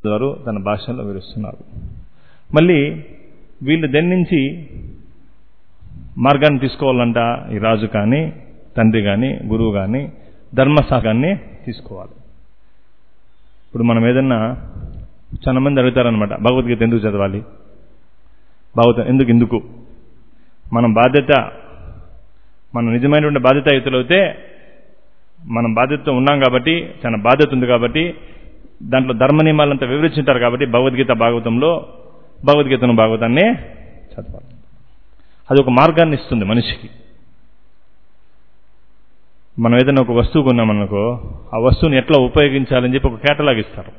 వారు తన భాషలో వివరిస్తున్నారు మళ్ళీ వీళ్ళు దేని నుంచి మార్గాన్ని తీసుకోవాలంట ఈ రాజు కానీ తండ్రి కానీ గురువు కానీ ధర్మశాస్త్రాన్ని తీసుకోవాలి ఇప్పుడు మనం ఏదన్నా చాలా మంది అడుగుతారనమాట భగవద్గీత ఎందుకు చదవాలి భగవత ఎందుకు ఎందుకు మనం బాధ్యత మనం నిజమైనటువంటి బాధ్యతాయుతులైతే మనం బాధ్యతతో ఉన్నాం కాబట్టి చాలా బాధ్యత ఉంది కాబట్టి దాంట్లో ధర్మ నియమాలంతా వివరించుంటారు కాబట్టి భగవద్గీత భాగవతంలో భగవద్గీతను భాగవతాన్ని చదవాలి అది ఒక మార్గాన్ని ఇస్తుంది మనిషికి మనం ఏదైనా ఒక వస్తువు కొన్నామనుకో ఆ వస్తువుని ఎట్లా ఉపయోగించాలని చెప్పి ఒక కేటలాగ్ ఇస్తారు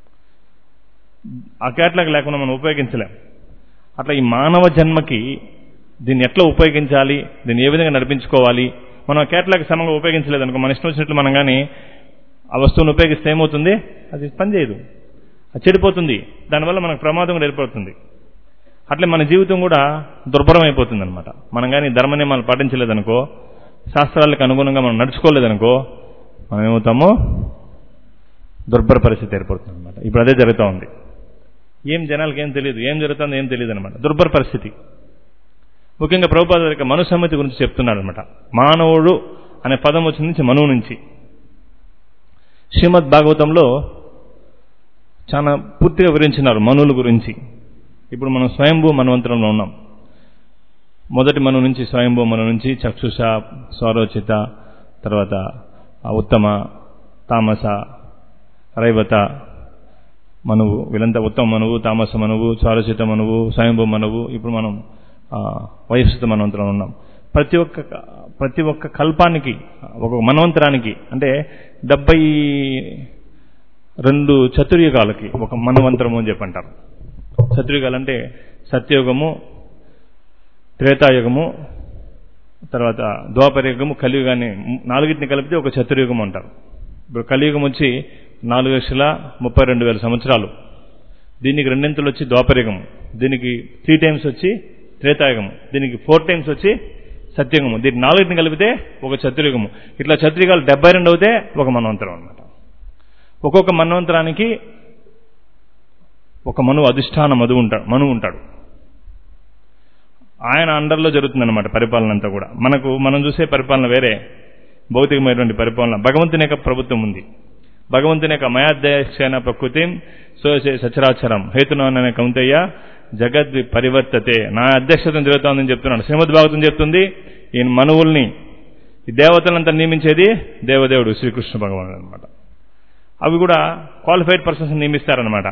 ఆ కేటలాగ్ లేకుండా మనం ఉపయోగించలేం అట్లా ఈ మానవ జన్మకి దీన్ని ఎట్లా ఉపయోగించాలి దీన్ని ఏ విధంగా నడిపించుకోవాలి మనం ఆ కేటలాగ్ సమంగా ఉపయోగించలేదనుకో మన ఇష్టం వచ్చినట్లు మనం కానీ ఆ వస్తువును ఉపయోగిస్తే ఏమవుతుంది అది పనిచేయదు అది చెడిపోతుంది దానివల్ల మనకు ప్రమాదం కూడా ఏర్పడుతుంది అట్లే మన జీవితం కూడా దుర్భరం అయిపోతుంది అనమాట మనం కానీ ధర్మ నియమాలు పాటించలేదనుకో శాస్త్రాలకు అనుగుణంగా మనం నడుచుకోలేదనుకో మనం ఏమవుతామో దుర్భర పరిస్థితి ఏర్పడుతుంది అనమాట ఇప్పుడు అదే జరుగుతూ ఉంది ఏం జనాలకు ఏం తెలియదు ఏం జరుగుతుందో ఏం తెలియదు అనమాట దుర్భర పరిస్థితి ముఖ్యంగా ప్రభుపాద యొక్క మనుసమ్మతి గురించి చెప్తున్నాడు అనమాట మానవుడు అనే పదం వచ్చిన నుంచి మనువు నుంచి శ్రీమద్ భాగవతంలో చాలా పూర్తిగా వివరించినారు మనువుల గురించి ఇప్పుడు మనం స్వయంభూ మనవంతరంలో ఉన్నాం మొదటి మను నుంచి స్వయంభూ మను నుంచి చక్షుష స్వరోచిత తర్వాత ఉత్తమ తామస రైవత మనువు వీళ్ళంతా ఉత్తమ మనువు తామస మనువు స్వరచిత మనువు స్వయంభూ మనువు ఇప్పుడు మనం వయస్సుత మనవంతరం ఉన్నాం ప్రతి ఒక్క ప్రతి ఒక్క కల్పానికి ఒక మనవంతరానికి అంటే డెబ్బై రెండు చతుర్యుగాలకి ఒక మనవంతరము అని చెప్పంటారు చతుర్యుగాలు అంటే సత్యయుగము త్రేతాయుగము తర్వాత ద్వాపరయుగము కలియుగాన్ని నాలుగింటిని కలిపితే ఒక చతుర్యుగం అంటారు ఇప్పుడు కలియుగం వచ్చి నాలుగు లక్షల ముప్పై రెండు వేల సంవత్సరాలు దీనికి రెండింతలు వచ్చి ద్వాపరయుగం దీనికి త్రీ టైమ్స్ వచ్చి త్రేతాయుగము దీనికి ఫోర్ టైమ్స్ వచ్చి సత్యుగము దీనికి నాలుగింటిని కలిపితే ఒక చతుర్యుగము ఇట్లా చతుర్యుగాలు డెబ్బై రెండు అవుతే ఒక మన్వంతరం అనమాట ఒక్కొక్క మన్వంతరానికి ఒక మనువు అధిష్టాన మధు ఉంటాడు మనువు ఉంటాడు ఆయన అండర్లో జరుగుతుందన్నమాట పరిపాలన అంతా కూడా మనకు మనం చూసే పరిపాలన వేరే భౌతికమైనటువంటి పరిపాలన భగవంతుని యొక్క ప్రభుత్వం ఉంది భగవంతుని యొక్క మయాధ్యక్షణ ప్రకృతి సోసే సచరాచరం హేతుననే కౌంతయ్య జగద్వి పరివర్తతే నా అధ్యక్షతను తిరుగుతోందని చెప్తున్నాడు శ్రీమద్ భాగవతం చెప్తుంది ఈయన మనువుల్ని ఈ దేవతలంతా నియమించేది దేవదేవుడు శ్రీకృష్ణ భగవానుడు అనమాట అవి కూడా క్వాలిఫైడ్ పర్సన్స్ నియమిస్తారనమాట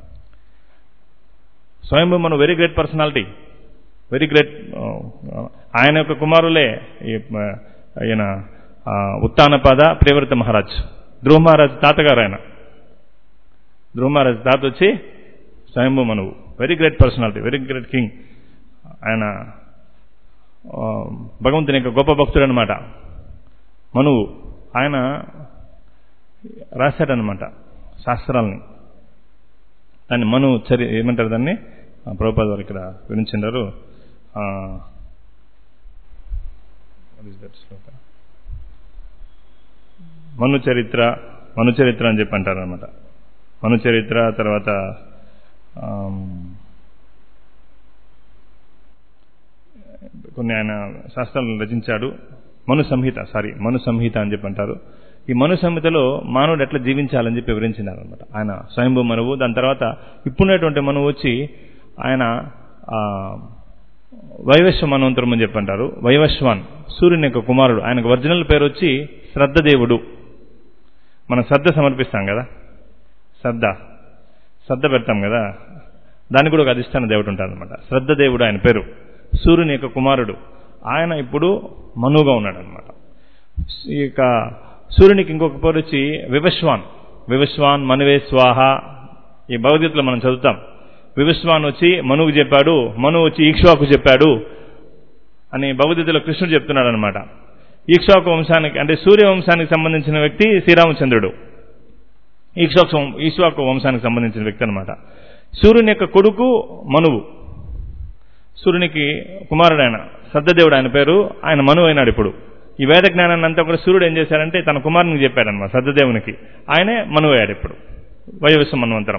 స్వయంభూ మనం very great personality very great ఆయన యొక్క కుమారులే ఈయన ఉత్తానపాద ప్రియవ్రత మహారాజ్ ధ్రువ మహారాజ్ తాతగారు ఆయన ధ్రువ మహారాజ్ తాత వచ్చి Swayambhu Manu very great personality very great king ఆయన భగవంతుని యొక్క గొప్ప భక్తుడు అనమాట మనువు ఆయన రాశాడనమాట శాస్త్రాలని దాన్ని మను చరి ఏమంటారు దాన్ని ప్రభుపాద వారు ఇక్కడ వివరించారు మను చరిత్ర మను చరిత్ర అని చెప్పి అంటారు అనమాట మను చరిత్ర తర్వాత కొన్ని ఆయన శాస్త్రాలను రచించాడు మను సంహిత సారీ మను సంహిత అని చెప్పి అంటారు ఈ మను సంహితలో మానవుడు ఎట్లా జీవించాలని చెప్పి వివరించినారు అనమాట ఆయన స్వయంభూ మనువు దాని తర్వాత ఇప్పుడున్నటువంటి మనువు వచ్చి ఆయన వైవశ్వ మనవంతరం అని చెప్పి అంటారు వైవశ్వాన్ సూర్యుని యొక్క కుమారుడు ఆయనకు ఒరిజినల్ పేరు వచ్చి శ్రద్ధదేవుడు మనం శ్రద్ధ సమర్పిస్తాం కదా శ్రద్ధ శ్రద్ధ పెడతాం కదా దానికి కూడా ఒక అధిష్టాన దేవుడు ఉంటాడనమాట శ్రద్ధ దేవుడు ఆయన పేరు సూర్యుని యొక్క కుమారుడు ఆయన ఇప్పుడు మనువుగా ఉన్నాడు అనమాట ఇక సూర్యునికి ఇంకొక పేరు వచ్చి వివశ్వాన్ వివశ్వాన్ మనువే స్వాహ ఈ భగవద్గీతలో మనం చదువుతాం వివస్వాన్ వచ్చి మనువుకు చెప్పాడు మనువు వచ్చి ఈక్ష్వాకు చెప్పాడు అని భగవద్గీతలో కృష్ణుడు చెప్తున్నాడు అనమాట ఈక్ష్వాకు వంశానికి అంటే సూర్య వంశానికి సంబంధించిన వ్యక్తి శ్రీరామచంద్రుడు ఈక్ష్వాకు ఈశ్వాకు వంశానికి సంబంధించిన వ్యక్తి అనమాట సూర్యుని యొక్క కొడుకు మనువు సూర్యునికి కుమారుడు ఆయన శ్రద్ధదేవుడు ఆయన పేరు ఆయన మనువు అయినాడు ఇప్పుడు ఈ వేద జ్ఞానాన్ని అంతా కూడా సూర్యుడు ఏం చేశాడంటే తన కుమారునికి చెప్పాడనమాట శ్రద్ధదేవునికి ఆయనే మనువయ్యాడు ఇప్పుడు వైవస్వ మన్వంతరం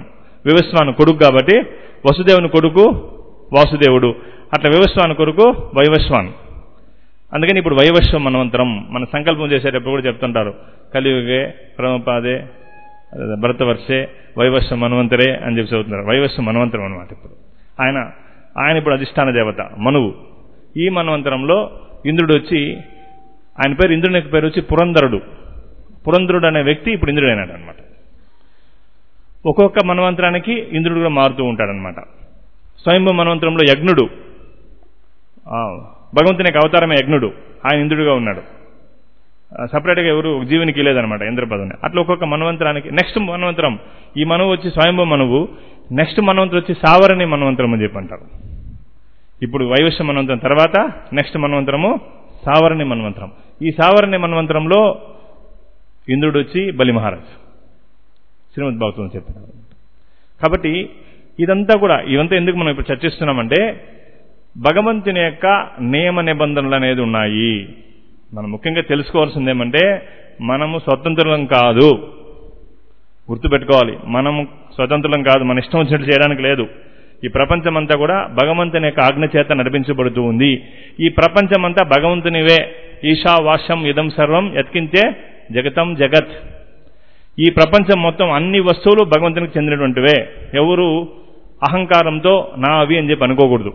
వివస్వాను కొడుకు కాబట్టి వసుదేవుని కొడుకు వాసుదేవుడు అట్లా వివస్వాను కొడుకు వైవస్వాన్ అందుకని ఇప్పుడు వైవస్వం మనవంతరం మన సంకల్పం చేసేటప్పుడు కూడా చెప్తుంటారు కలియుగే ప్రమపాదే భరతవర్షే వైవస్వం మన్వంతరే అని చెప్పి చదువుతున్నారు వైవస్వం మన్వంతరం అనమాట ఇప్పుడు ఆయన ఆయన ఇప్పుడు అధిష్టాన దేవత మనువు ఈ మన్వంతరంలో ఇంద్రుడు వచ్చి ఆయన పేరు ఇంద్రుని యొక్క పేరు వచ్చి పురంధరుడు పురంధరుడు అనే వ్యక్తి ఇప్పుడు ఇంద్రుడు అయినాడు అనమాట ఒక్కొక్క మన్వంతరానికి ఇంద్రుడు కూడా మారుతూ ఉంటాడనమాట స్వయంభూ మన్వంతరంలో యజ్ఞుడు ఆ, భగవంతుని యొక్క అవతారమే యజ్ఞుడు ఆయన ఇంద్రుడుగా ఉన్నాడు సపరేట్గా ఎవరు జీవునికి లేదనమాట ఇంద్రపదం అట్లా ఒక్కొక్క మన్వంతరానికి నెక్స్ట్ మన్వంతరం ఈ మనువు వచ్చి స్వయంభూ మనువు నెక్స్ట్ మన్వంతరం వచ్చి సావరణి మన్వంతరం అని చెప్పి అంటారు ఇప్పుడు వైవస్య మన్వంతరం తర్వాత నెక్స్ట్ మన్వంతరము సావరణి మన్వంతరం ఈ సావరణి మన్వంతరంలో ఇంద్రుడు వచ్చి బలి మహారాజ్ శ్రీమద్ భక్తులు చెప్పినారు కాబట్టి ఇదంతా కూడా ఇదంతా ఎందుకు మనం ఇప్పుడు చర్చిస్తున్నామంటే భగవంతుని యొక్క నియమ నిబంధనలు అనేది ఉన్నాయి మనం ముఖ్యంగా తెలుసుకోవాల్సింది ఏమంటే మనము స్వతంత్రులం కాదు గుర్తుపెట్టుకోవాలి మనము స్వతంత్రులం కాదు మన ఇష్టం వచ్చినట్టు చేయడానికి లేదు ఈ ప్రపంచమంతా కూడా భగవంతుని యొక్క ఆజ్ఞ చేత నడిపించబడుతూ ఉంది ఈ ప్రపంచమంతా భగవంతునివే ఈశా వాష్యం ఇదం సర్వం ఎత్కించే జగతం జగత్ ఈ ప్రపంచం మొత్తం అన్ని వస్తువులు భగవంతునికి చెందినటువంటివే ఎవరు అహంకారంతో నా అవి అని చెప్పి అనుకోకూడదు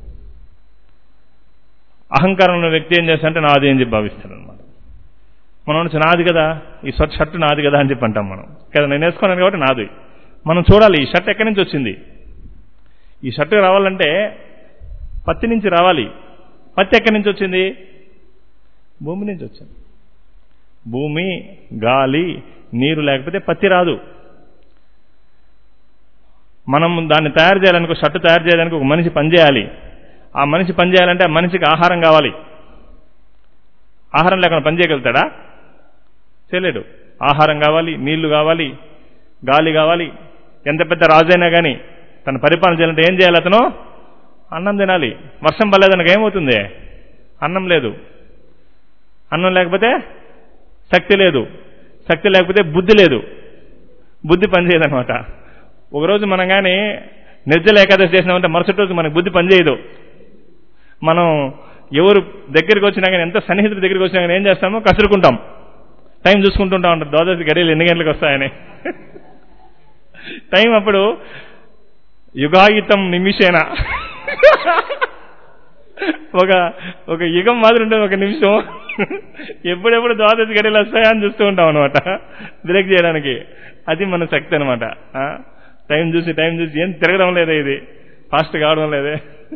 అహంకారం ఉన్న వ్యక్తి ఏం చేస్తాడంటే నాది అని చెప్పి భావిస్తాడు అనమాట మనం అనొచ్చు, నాది కదా ఈ షర్ట్ షర్ట్ నాది కదా అని చెప్పి అంటాం మనం కదా నేను వేసుకున్నాను కాబట్టి నాది మనం చూడాలి ఈ షర్ట్ ఎక్కడి నుంచి వచ్చింది ఈ షర్ట్ రావాలంటే పత్తి నుంచి రావాలి పత్తి ఎక్కడి నుంచి వచ్చింది భూమి నుంచి వచ్చింది భూమి గాలి నీరు లేకపోతే పత్తి రాదు మనం దాన్ని తయారు చేయాలనుకో షర్ట్ తయారు చేయడానికి ఒక మనిషి పనిచేయాలి ఆ మనిషి పనిచేయాలంటే ఆ మనిషికి ఆహారం కావాలి ఆహారం లేకుండా పని చేయగలుగుతాడా చేయలేడు ఆహారం కావాలి నీళ్లు కావాలి గాలి కావాలి ఎంత పెద్ద రాజైనా కానీ తన పరిపాలన చేయాలంటే ఏం చేయాలి అతను అన్నం తినాలి వర్షం పడలేదనక ఏమవుతుంది అన్నం లేదు అన్నం లేకపోతే శక్తి లేదు శక్తి లేకపోతే బుద్ధి లేదు బుద్ధి పనిచేయదనమాట ఒకరోజు మనం కానీ నిర్జల ఏకాదశి చేసినామంటే మరుసటి రోజు మనకు బుద్ధి పనిచేయదు మనం ఎవరు దగ్గరికి వచ్చినా కానీ ఎంత సన్నిహితుల దగ్గరికి వచ్చినా కానీ ఏం చేస్తామో కసురుకుంటాం టైం చూసుకుంటుంటా ఉంటాం ద్వాదశి గడియలు ఎన్ని గంటలకు వస్తాయని టైం అప్పుడు యుగాయుతం నిమిషేన ఒక ఒక యుగం మాదిరి ఉంటుంది ఒక నిమిషం ఎప్పుడెప్పుడు ద్వాదశి గడియలు వస్తాయా అని చూస్తూ ఉంటాం అనమాట బ్రేక్ చేయడానికి అది మన శక్తి అనమాట టైం చూసి టైం చూసి ఏం తిరగడం లేదే ఇది ఫాస్ట్ కావడం లేదే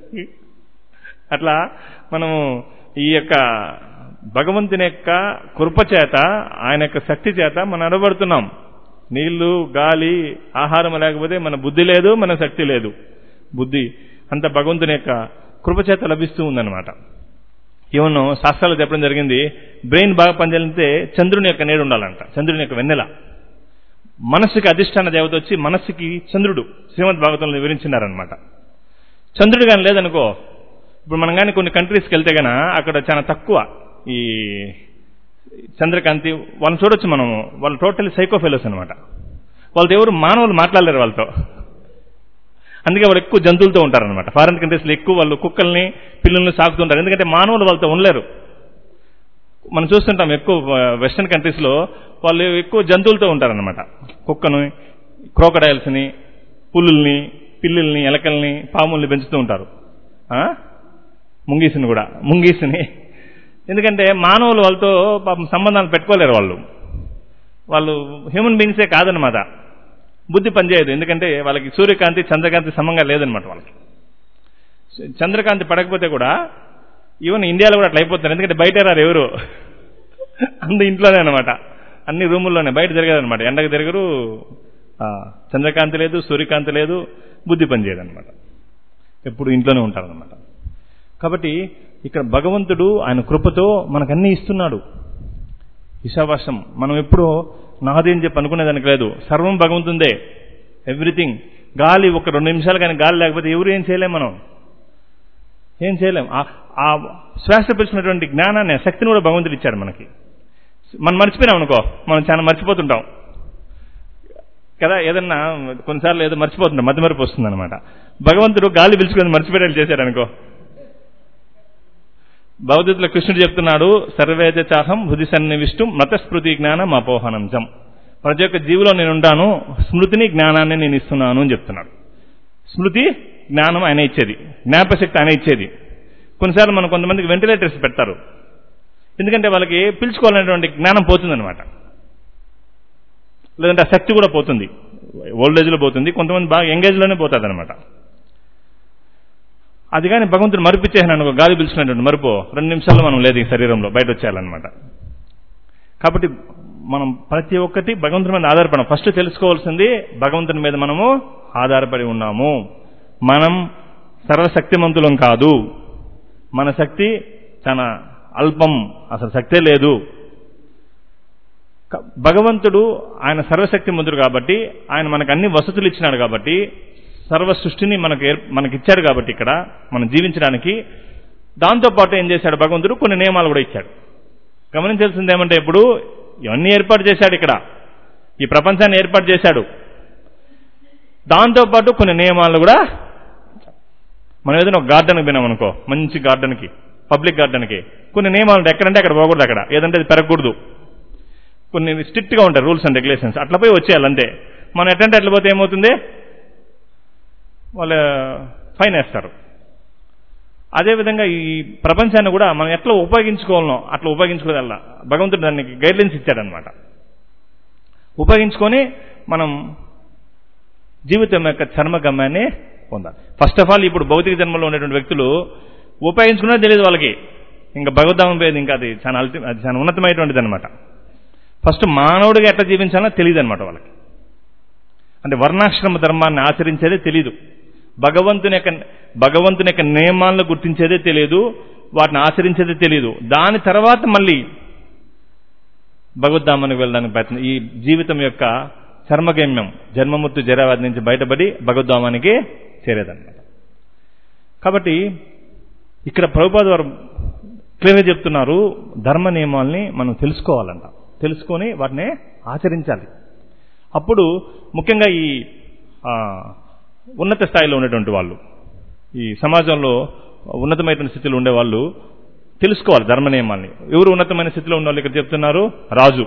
అట్లా మనము ఈ యొక్క భగవంతుని యొక్క కృప చేత ఆయన యొక్క శక్తి చేత మనం అడబడుతున్నాం నీళ్లు గాలి ఆహారం లేకపోతే మన బుద్ధి లేదు మన శక్తి లేదు బుద్ధి అంత భగవంతుని యొక్క కృప చేత లభిస్తూ ఉందన్నమాట ఈవెన్ శాస్త్రాలు చెప్పడం జరిగింది బ్రెయిన్ బాగా పనిచేయాలంటే చంద్రుని యొక్క నీడు ఉండాలంట చంద్రుని యొక్క వెన్నెల మనస్సుకి అధిష్టాన దేవత వచ్చి మనస్సుకి చంద్రుడు శ్రీమద్ భాగవతంలో వివరించినారనమాట చంద్రుడు కానీ లేదనుకో ఇప్పుడు మనం కానీ కొన్ని కంట్రీస్కి వెళ్తే గన అక్కడ చాలా తక్కువ ఈ చంద్రకాంతి వాళ్ళని చూడొచ్చు మనం వాళ్ళు టోటల్లీ సైకో ఫెలోస్ అనమాట వాళ్ళతో ఎవరు మానవులు మాట్లాడలేరు వాళ్ళతో అందుకే వాళ్ళు ఎక్కువ జంతువులతో ఉంటారనమాట ఫారెన్ కంట్రీస్లో ఎక్కువ వాళ్ళు కుక్కల్ని పిల్లల్ని సాకుతుంటారు ఎందుకంటే మానవులు వాళ్ళతో ఉండలేరు మనం చూస్తుంటాం ఎక్కువ వెస్టర్న్ కంట్రీస్లో వాళ్ళు ఎక్కువ జంతువులతో ఉంటారనమాట కుక్కను క్రోకడైల్స్ని పులుల్ని పిల్లుల్ని ఎలకల్ని పాముల్ని పెంచుతూ ఉంటారు ఆ? ముంగీసుని కూడా ముంగీసుని ఎందుకంటే మానవులు వాళ్ళతో పాపం సంబంధాలు పెట్టుకోలేరు వాళ్ళు వాళ్ళు హ్యూమన్ బీయింగ్సే కాదనమాట బుద్ధి పనిచేయదు ఎందుకంటే వాళ్ళకి సూర్యకాంతి చంద్రకాంతి సమంగా లేదనమాట వాళ్ళకి చంద్రకాంతి పడకపోతే కూడా ఈవెన్ ఇండియాలో కూడా అట్లా అయిపోతున్నారు ఎందుకంటే బయట రారు ఎవరు అందు ఇంట్లోనే అనమాట అన్ని రూముల్లోనే బయట జరగదనమాట ఎండకు తిరగరు ఆ, చంద్రకాంతి లేదు సూర్యకాంతి లేదు బుద్ధి పనిచేయదు అనమాట ఎప్పుడు ఇంట్లోనే ఉంటారనమాట కాబట్టి ఇక్కడ భగవంతుడు ఆయన కృపతో మనకన్నీ ఇస్తున్నాడు ఈశావాసం మనం ఎప్పుడూ నాది అని చెప్పి అనుకునేదానికి లేదు సర్వం భగవంతుందే ఎవ్రీథింగ్ గాలి ఒక రెండు నిమిషాలు కానీ గాలి లేకపోతే ఎవరు ఏం చేయలేం మనం ఏం చేయలేం ఆ- ఆ శ్వాస పిలిచినటువంటి జ్ఞానాన్ని ఆ శక్తిని కూడా భగవంతుడు ఇచ్చాడు మనకి మనం మర్చిపోయినాం అనుకో మనం చాలా మర్చిపోతుంటాం కదా ఏదన్నా కొన్నిసార్లు ఏదో మర్చిపోతుంటాం మధ్య మరిపి వస్తుంది అనమాట భగవంతుడు గాలి పిలుచుకొని మర్చిపోయేట్లు చేశాడు అనుకో భగవద్గీతలో కృష్ణుడు చెప్తున్నాడు సర్వేద చాహం హృది సన్నివిష్టు మతస్మృతి జ్ఞానం అపోహనం చం ప్రతి ఒక్క జీవిలో నేను ఉంటాను స్మృతిని జ్ఞానాన్ని నేను ఇస్తున్నాను అని చెప్తున్నాడు స్మృతి జ్ఞానం ఆయన ఇచ్చేది జ్ఞాపశక్తి ఆయన ఇచ్చేది కొన్నిసార్లు మనం కొంతమందికి వెంటిలేటర్స్ పెడతారు ఎందుకంటే వాళ్ళకి పిలుచుకోవాలనేటువంటి జ్ఞానం పోతుందన్నమాట లేదంటే ఆ శక్తి కూడా పోతుంది ఓల్డ్ ఏజ్లో పోతుంది కొంతమంది బాగా ఎంగేజ్లోనే పోతుంది అనమాట అది కానీ భగవంతుడు మరిపిచ్చేసాను అనుకో గాలి పిలుచుకునేటువంటి మరుపు రెండు నిమిషాల్లో మనం లేదు ఈ శరీరంలో బయట వచ్చేయాలన్నమాట కాబట్టి మనం ప్రతి ఒక్కటి భగవంతుని మీద ఆధారపడం ఫస్ట్ తెలుసుకోవాల్సింది భగవంతుని మీద మనము ఆధారపడి ఉన్నాము మనం సర్వశక్తిమంతులం కాదు మన శక్తి చాలా అల్పం అసలు శక్తే లేదు క- భగవంతుడు ఆయన సర్వశక్తి మంతుడు కాబట్టి ఆయన మనకు అన్ని వసతులు ఇచ్చినాడు కాబట్టి సర్వ సృష్టిని మనకు ఏర్- మనకి ఇచ్చాడు కాబట్టి ఇక్కడ మనం జీవించడానికి దాంతోపాటు ఏం చేశాడు భగవంతుడు కొన్ని నియమాలు కూడా ఇచ్చాడు గమనించాల్సింది ఏమంటే ఇప్పుడు ఇవన్నీ ఏర్పాటు చేశాడు ఇక్కడ ఈ ప్రపంచాన్ని ఏర్పాటు చేశాడు దాంతోపాటు కొన్ని నియమాలు కూడా మనం ఏదైనా ఒక గార్డెన్కి పోయినాం అనుకో మంచి గార్డెన్కి పబ్లిక్ గార్డెన్కి కొన్ని నియమాలు ఉంటాయి ఎక్కడంటే అక్కడ పోకూడదు అక్కడ ఏదంటే అది పెరగకూడదు కొన్ని స్ట్రిక్ట్గా ఉంటాయి రూల్స్ అండ్ రెగ్యులేషన్స్ అట్లా పోయి వచ్చేయాలి అంతే మనం ఎట్టంటే అట్లా పోతే ఏమవుతుంది వాళ్ళు ఫైన్ వేస్తారు అదేవిధంగా ఈ ప్రపంచాన్ని కూడా మనం ఎట్లా ఉపయోగించుకోవాలనో అట్లా ఉపయోగించుకోవాల భగవంతుడు దానికి గైడ్లైన్స్ ఇచ్చాడనమాట ఉపయోగించుకొని మనం జీవితం యొక్క చర్మగమ్యాన్ని పొందాలి ఫస్ట్ ఆఫ్ ఆల్ ఇప్పుడు భౌతిక జన్మలో ఉన్నటువంటి వ్యక్తులు ఉపయోగించుకున్నది తెలియదు వాళ్ళకి ఇంకా భగవద్ధామం పేరు ఇంకా అది చాలా అల్టి అది చాలా ఉన్నతమైనటువంటిది అనమాట ఫస్ట్ మానవుడిగా ఎట్లా జీవించాలో తెలియదు అనమాట వాళ్ళకి అంటే వర్ణాశ్రమ ధర్మాన్ని ఆచరించేదే తెలియదు భగవంతుని యొక్క భగవంతుని యొక్క నియమాలను గుర్తించేదే తెలియదు వాటిని ఆచరించేదే తెలియదు దాని తర్వాత మళ్ళీ భగవద్ధామానికి వెళ్ళడానికి ప్రయత్నం ఈ జీవితం యొక్క చర్మగమ్యం జన్మమృత్యు జరావాది నుంచి బయటపడి భగవద్ధామానికి చేరేదన్నమాట కాబట్టి ఇక్కడ ప్రభుపాద వారు క్లియర్గా చెప్తున్నారు ధర్మ నియమాల్ని మనం తెలుసుకోవాలంట తెలుసుకొని వాటిని ఆచరించాలి అప్పుడు ముఖ్యంగా ఈ ఆ, ఉన్నత స్థాయిలో ఉన్నటువంటి వాళ్ళు ఈ సమాజంలో ఉన్నతమైనటువంటి స్థితిలో ఉండే వాళ్ళు తెలుసుకోవాలి ధర్మ నియమాల్ని ఎవరు ఉన్నతమైన స్థితిలో ఉన్న వాళ్ళు ఇక్కడ చెప్తున్నారు రాజు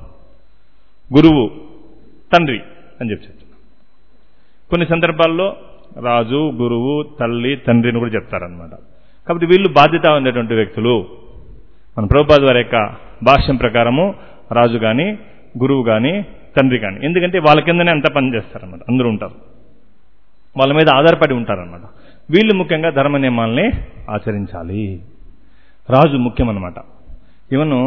గురువు తండ్రి అని చెప్పి చెప్తున్నారు కొన్ని సందర్భాల్లో రాజు గురువు తల్లి తండ్రిని కూడా చెప్తారనమాట కాబట్టి వీళ్ళు బాధ్యత ఉండేటువంటి వ్యక్తులు మన ప్రభుపాద వారి యొక్క భాష్యం ప్రకారము రాజు కానీ గురువు కానీ తండ్రి కానీ ఎందుకంటే వాళ్ళ కిందనే అంతా పని చేస్తారన్నమాట అందరూ ఉంటారు వాళ్ళ మీద ఆధారపడి ఉంటారన్నమాట వీళ్ళు ముఖ్యంగా ధర్మ నియమాల్ని ఆచరించాలి రాజు ముఖ్యం అన్నమాట ఈవెన్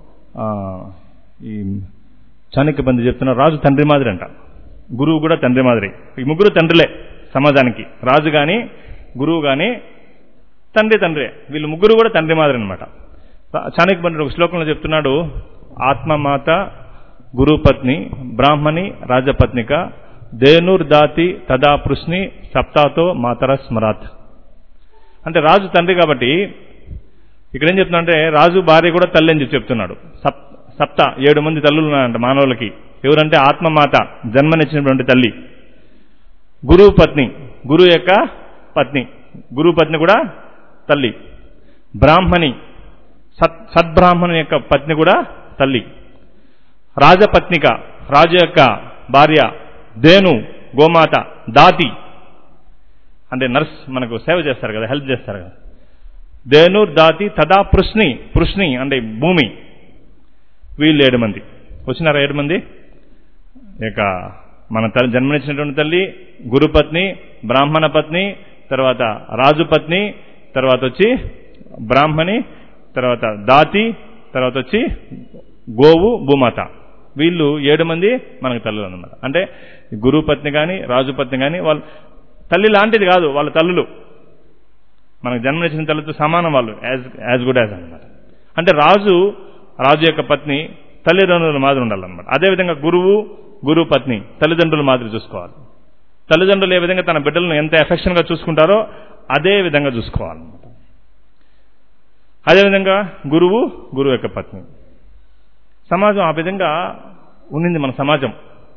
ఈ చాణక్య బంధు చెప్తున్న రాజు తండ్రి మాదిరి అంట గురువు కూడా తండ్రి మాదిరి ఈ ముగ్గురు తండ్రులే సమాజానికి రాజు కానీ గురువు కానీ తండ్రి తండ్రే వీళ్ళు ముగ్గురు కూడా తండ్రి మాదిరి అనమాట చాణక్య పండితుడు ఒక శ్లోకంలో చెప్తున్నాడు ఆత్మమాత గురుపత్ని బ్రాహ్మణి రాజపత్నిక దేనుర్దాతి తదా పృష్ణి సప్తాతో మాతర స్మరాత్ అంటే రాజు తండ్రి కాబట్టి ఇక్కడ ఏం చెప్తున్నా అంటే రాజు భార్య కూడా తల్లి అని చెప్పి చెప్తున్నాడు సప్ సప్త ఏడు మంది తల్లులు ఉన్నారంట మానవులకి ఎవరంటే ఆత్మమాత జన్మనిచ్చినటువంటి తల్లి గురువు పత్ని గురువు యొక్క పత్ని గురువు పత్ని కూడా తల్లి బ్రాహ్మణి సత్ సద్బ్రాహ్మణి యొక్క పత్ని కూడా తల్లి రాజపత్నిక రాజు యొక్క భార్య దేను గోమాత దాతి అంటే నర్స్ మనకు సేవ చేస్తారు కదా హెల్ప్ చేస్తారు కదా దేనూర్ దాతి తదా పృష్ణి పృష్ణి అంటే భూమి వీళ్ళు ఏడు మంది వచ్చినారా ఏడు మంది ఇక మన తల్లి జన్మనిచ్చినటువంటి తల్లి గురుపత్ని బ్రాహ్మణ పత్ని తర్వాత రాజు పత్ని తర్వాత వచ్చి బ్రాహ్మణి తర్వాత దాతి తర్వాత వచ్చి గోవు భూమాత వీళ్ళు ఏడు మంది మనకు తల్లులు అన్నమాట అంటే గురువు పత్ని కానీ రాజు పత్ని కానీ వాళ్ళు తల్లి లాంటిది కాదు వాళ్ళ తల్లులు మనకు జన్మనిచ్చిన తల్లితో సమానం వాళ్ళు యాజ్ యాజ్ గుడ్ యాజ్ అనమాట అంటే రాజు రాజు యొక్క పత్ని తల్లిదండ్రుల మాదిరి ఉండాలన్నమాట అదేవిధంగా గురువు గురువు పత్ని తల్లిదండ్రుల మాదిరి చూసుకోవాలి తల్లిదండ్రులు ఏ విధంగా తన బిడ్డలను ఎంత ఎఫెక్షన్గా చూసుకుంటారో అదే విధంగా చూసుకోవాలన్నమాట అదేవిధంగా గురువు గురువు యొక్క పత్ని సమాజం ఆ విధంగా ఉన్నింది మన సమాజం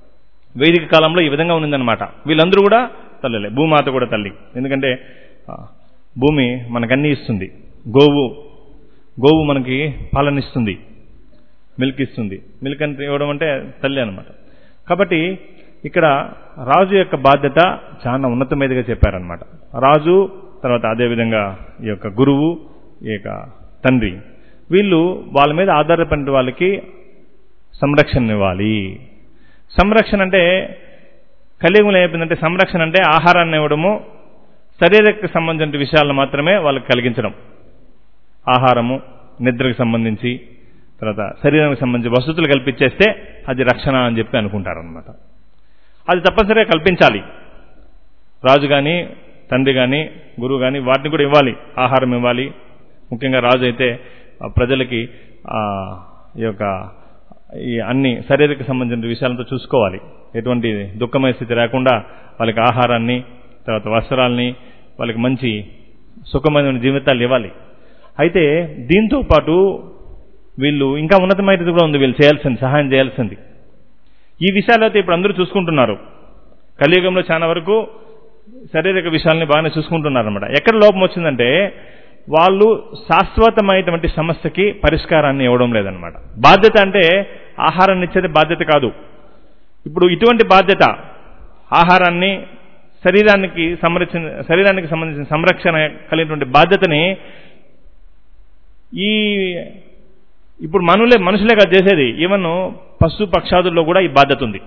వైదిక కాలంలో ఈ విధంగా ఉన్నదన్నమాట వీళ్ళందరూ కూడా తల్లులే భూమాత కూడా తల్లి ఎందుకంటే ఆ, భూమి మనకన్నీ ఇస్తుంది గోవు గోవు మనకి పాలనిస్తుంది మిల్క్ ఇస్తుంది మిల్క్ అంటే ఇవ్వడం అంటే తల్లి అనమాట కాబట్టి ఇక్కడ రాజు యొక్క బాధ్యత చాలా ఉన్నతమైనదిగా చెప్పారనమాట రాజు తర్వాత అదేవిధంగా ఈ యొక్క గురువు ఈ యొక్క తండ్రి వీళ్ళు వాళ్ళ మీద ఆధారపడిన వాళ్ళకి సంరక్షణ ఇవ్వాలి సంరక్షణ అంటే కలియుగంలో ఏమైందంటే సంరక్షణ అంటే ఆహారాన్ని ఇవ్వడము శరీరకు సంబంధించిన విషయాలను మాత్రమే వాళ్ళకి కలిగించడం ఆహారము నిద్రకు సంబంధించి తర్వాత శరీరానికి సంబంధించి వసతులు కల్పించేస్తే అది రక్షణ అని చెప్పి అనుకుంటారనమాట అది తప్పనిసరిగా కల్పించాలి రాజు కానీ తండ్రి కానీ గురువు కానీ వాటిని కూడా ఇవ్వాలి ఆహారం ఇవ్వాలి ముఖ్యంగా రాజు అయితే ఆ ప్రజలకి ఆ, ఈ యొక్క ఈ అన్ని శరీరకు సంబంధించిన విషయాలతో చూసుకోవాలి ఎటువంటి దుఃఖమైన స్థితి రాకుండా వాళ్ళకి ఆహారాన్ని తర్వాత వస్త్రాల్ని వాళ్ళకి మంచి సుఖమైన జీవితాలు ఇవ్వాలి అయితే దీంతో పాటు వీళ్ళు ఇంకా ఉన్నతమైనది కూడా ఉంది వీళ్ళు చేయాల్సింది సహాయం చేయాల్సింది ఈ విషయాలు అయితే ఇప్పుడు అందరూ చూసుకుంటున్నారు కలియుగంలో చాలా వరకు శారీరక విషయాల్ని బాగానే చూసుకుంటున్నారు అనమాట ఎక్కడ లోపం వచ్చిందంటే వాళ్ళు శాశ్వతమైనటువంటి సమస్యకి పరిష్కారాన్ని ఇవ్వడం లేదనమాట బాధ్యత అంటే ఆహారాన్ని ఇచ్చేది బాధ్యత కాదు ఇప్పుడు ఇటువంటి బాధ్యత ఆహారాన్ని శరీరానికి సంరక్షణ శరీరానికి సంబంధించిన సంరక్షణ కలిగినటువంటి బాధ్యతని ఈ ఇప్పుడు మనులే మనుషులే కాదు చేసేది ఈవెన్ పశు పక్షాదుల్లో కూడా ఈ బాధ్యత ఉంది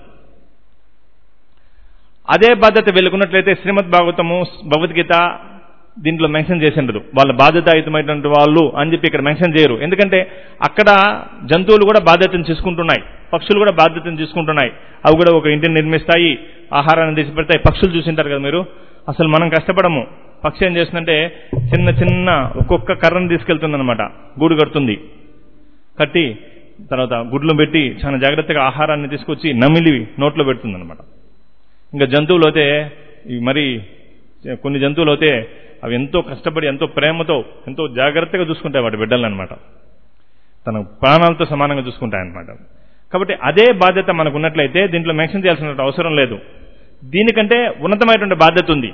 అదే బాధ్యత వెలుకున్నట్లయితే శ్రీమద్ భాగవతము భగవద్గీత దీంట్లో మెన్షన్ చేసి ఉండదు వాళ్ళ బాధ్యతాయుతమైనటువంటి వాళ్ళు అని చెప్పి ఇక్కడ మెన్షన్ చేయరు ఎందుకంటే అక్కడ జంతువులు కూడా బాధ్యతను తీసుకుంటున్నాయి పక్షులు కూడా బాధ్యతను తీసుకుంటున్నాయి అవి కూడా ఒక ఇంటిని నిర్మిస్తాయి ఆహారాన్ని తీసి పెడతాయి పక్షులు చూసింటారు కదా మీరు అసలు మనం కష్టపడము పక్షి ఏం చేస్తుందంటే చిన్న చిన్న ఒక్కొక్క కర్రను తీసుకెళ్తుందన్నమాట గూడు కడుతుంది కట్టి తర్వాత గుడ్లు పెట్టి చాలా జాగ్రత్తగా ఆహారాన్ని తీసుకొచ్చి నమిలి నోట్లో పెడుతుందన్నమాట ఇంకా జంతువులు అయితే ఇవి మరి కొన్ని జంతువులు అయితే అవి ఎంతో కష్టపడి ఎంతో ప్రేమతో ఎంతో జాగ్రత్తగా చూసుకుంటాయి వాటి బిడ్డలను అనమాట తన ప్రాణాలతో సమానంగా చూసుకుంటాయి అనమాట కాబట్టి అదే బాధ్యత మనకు ఉన్నట్లయితే దీంట్లో మెన్షన్ చేయాల్సిన అవసరం లేదు దీనికంటే ఉన్నతమైనటువంటి బాధ్యత ఉంది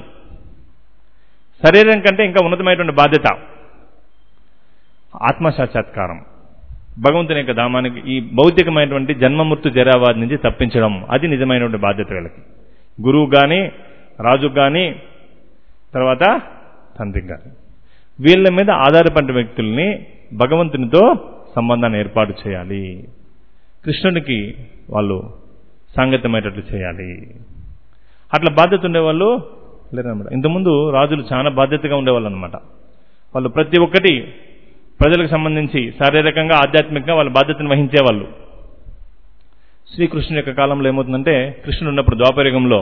శరీరం కంటే ఇంకా ఉన్నతమైనటువంటి బాధ్యత ఆత్మసాక్షాత్కారం భగవంతుని యొక్క ధామానికి ఈ భౌతికమైనటువంటి జన్మమృత్యు జరావాది నుంచి తప్పించడం అది నిజమైనటువంటి బాధ్యత వీళ్ళకి గురువు కానీ రాజు కానీ తర్వాత తండ్రికి కానీ వీళ్ళ మీద ఆధారపడిన వ్యక్తుల్ని భగవంతునితో సంబంధాన్ని ఏర్పాటు చేయాలి కృష్ణునికి వాళ్ళు సాంగత్యమయ్యేటట్లు చేయాలి అట్లా బాధ్యత ఉండేవాళ్ళు లేరనమాట ఇంతకుముందు రాజులు చాలా బాధ్యతగా ఉండేవాళ్ళు అనమాట వాళ్ళు ప్రతి ఒక్కటి ప్రజలకు సంబంధించి శారీరకంగా ఆధ్యాత్మికంగా వాళ్ళ బాధ్యతను వహించేవాళ్ళు శ్రీకృష్ణుని యొక్క కాలంలో ఏమవుతుందంటే కృష్ణుడు ఉన్నప్పుడు ద్వాపరయుగంలో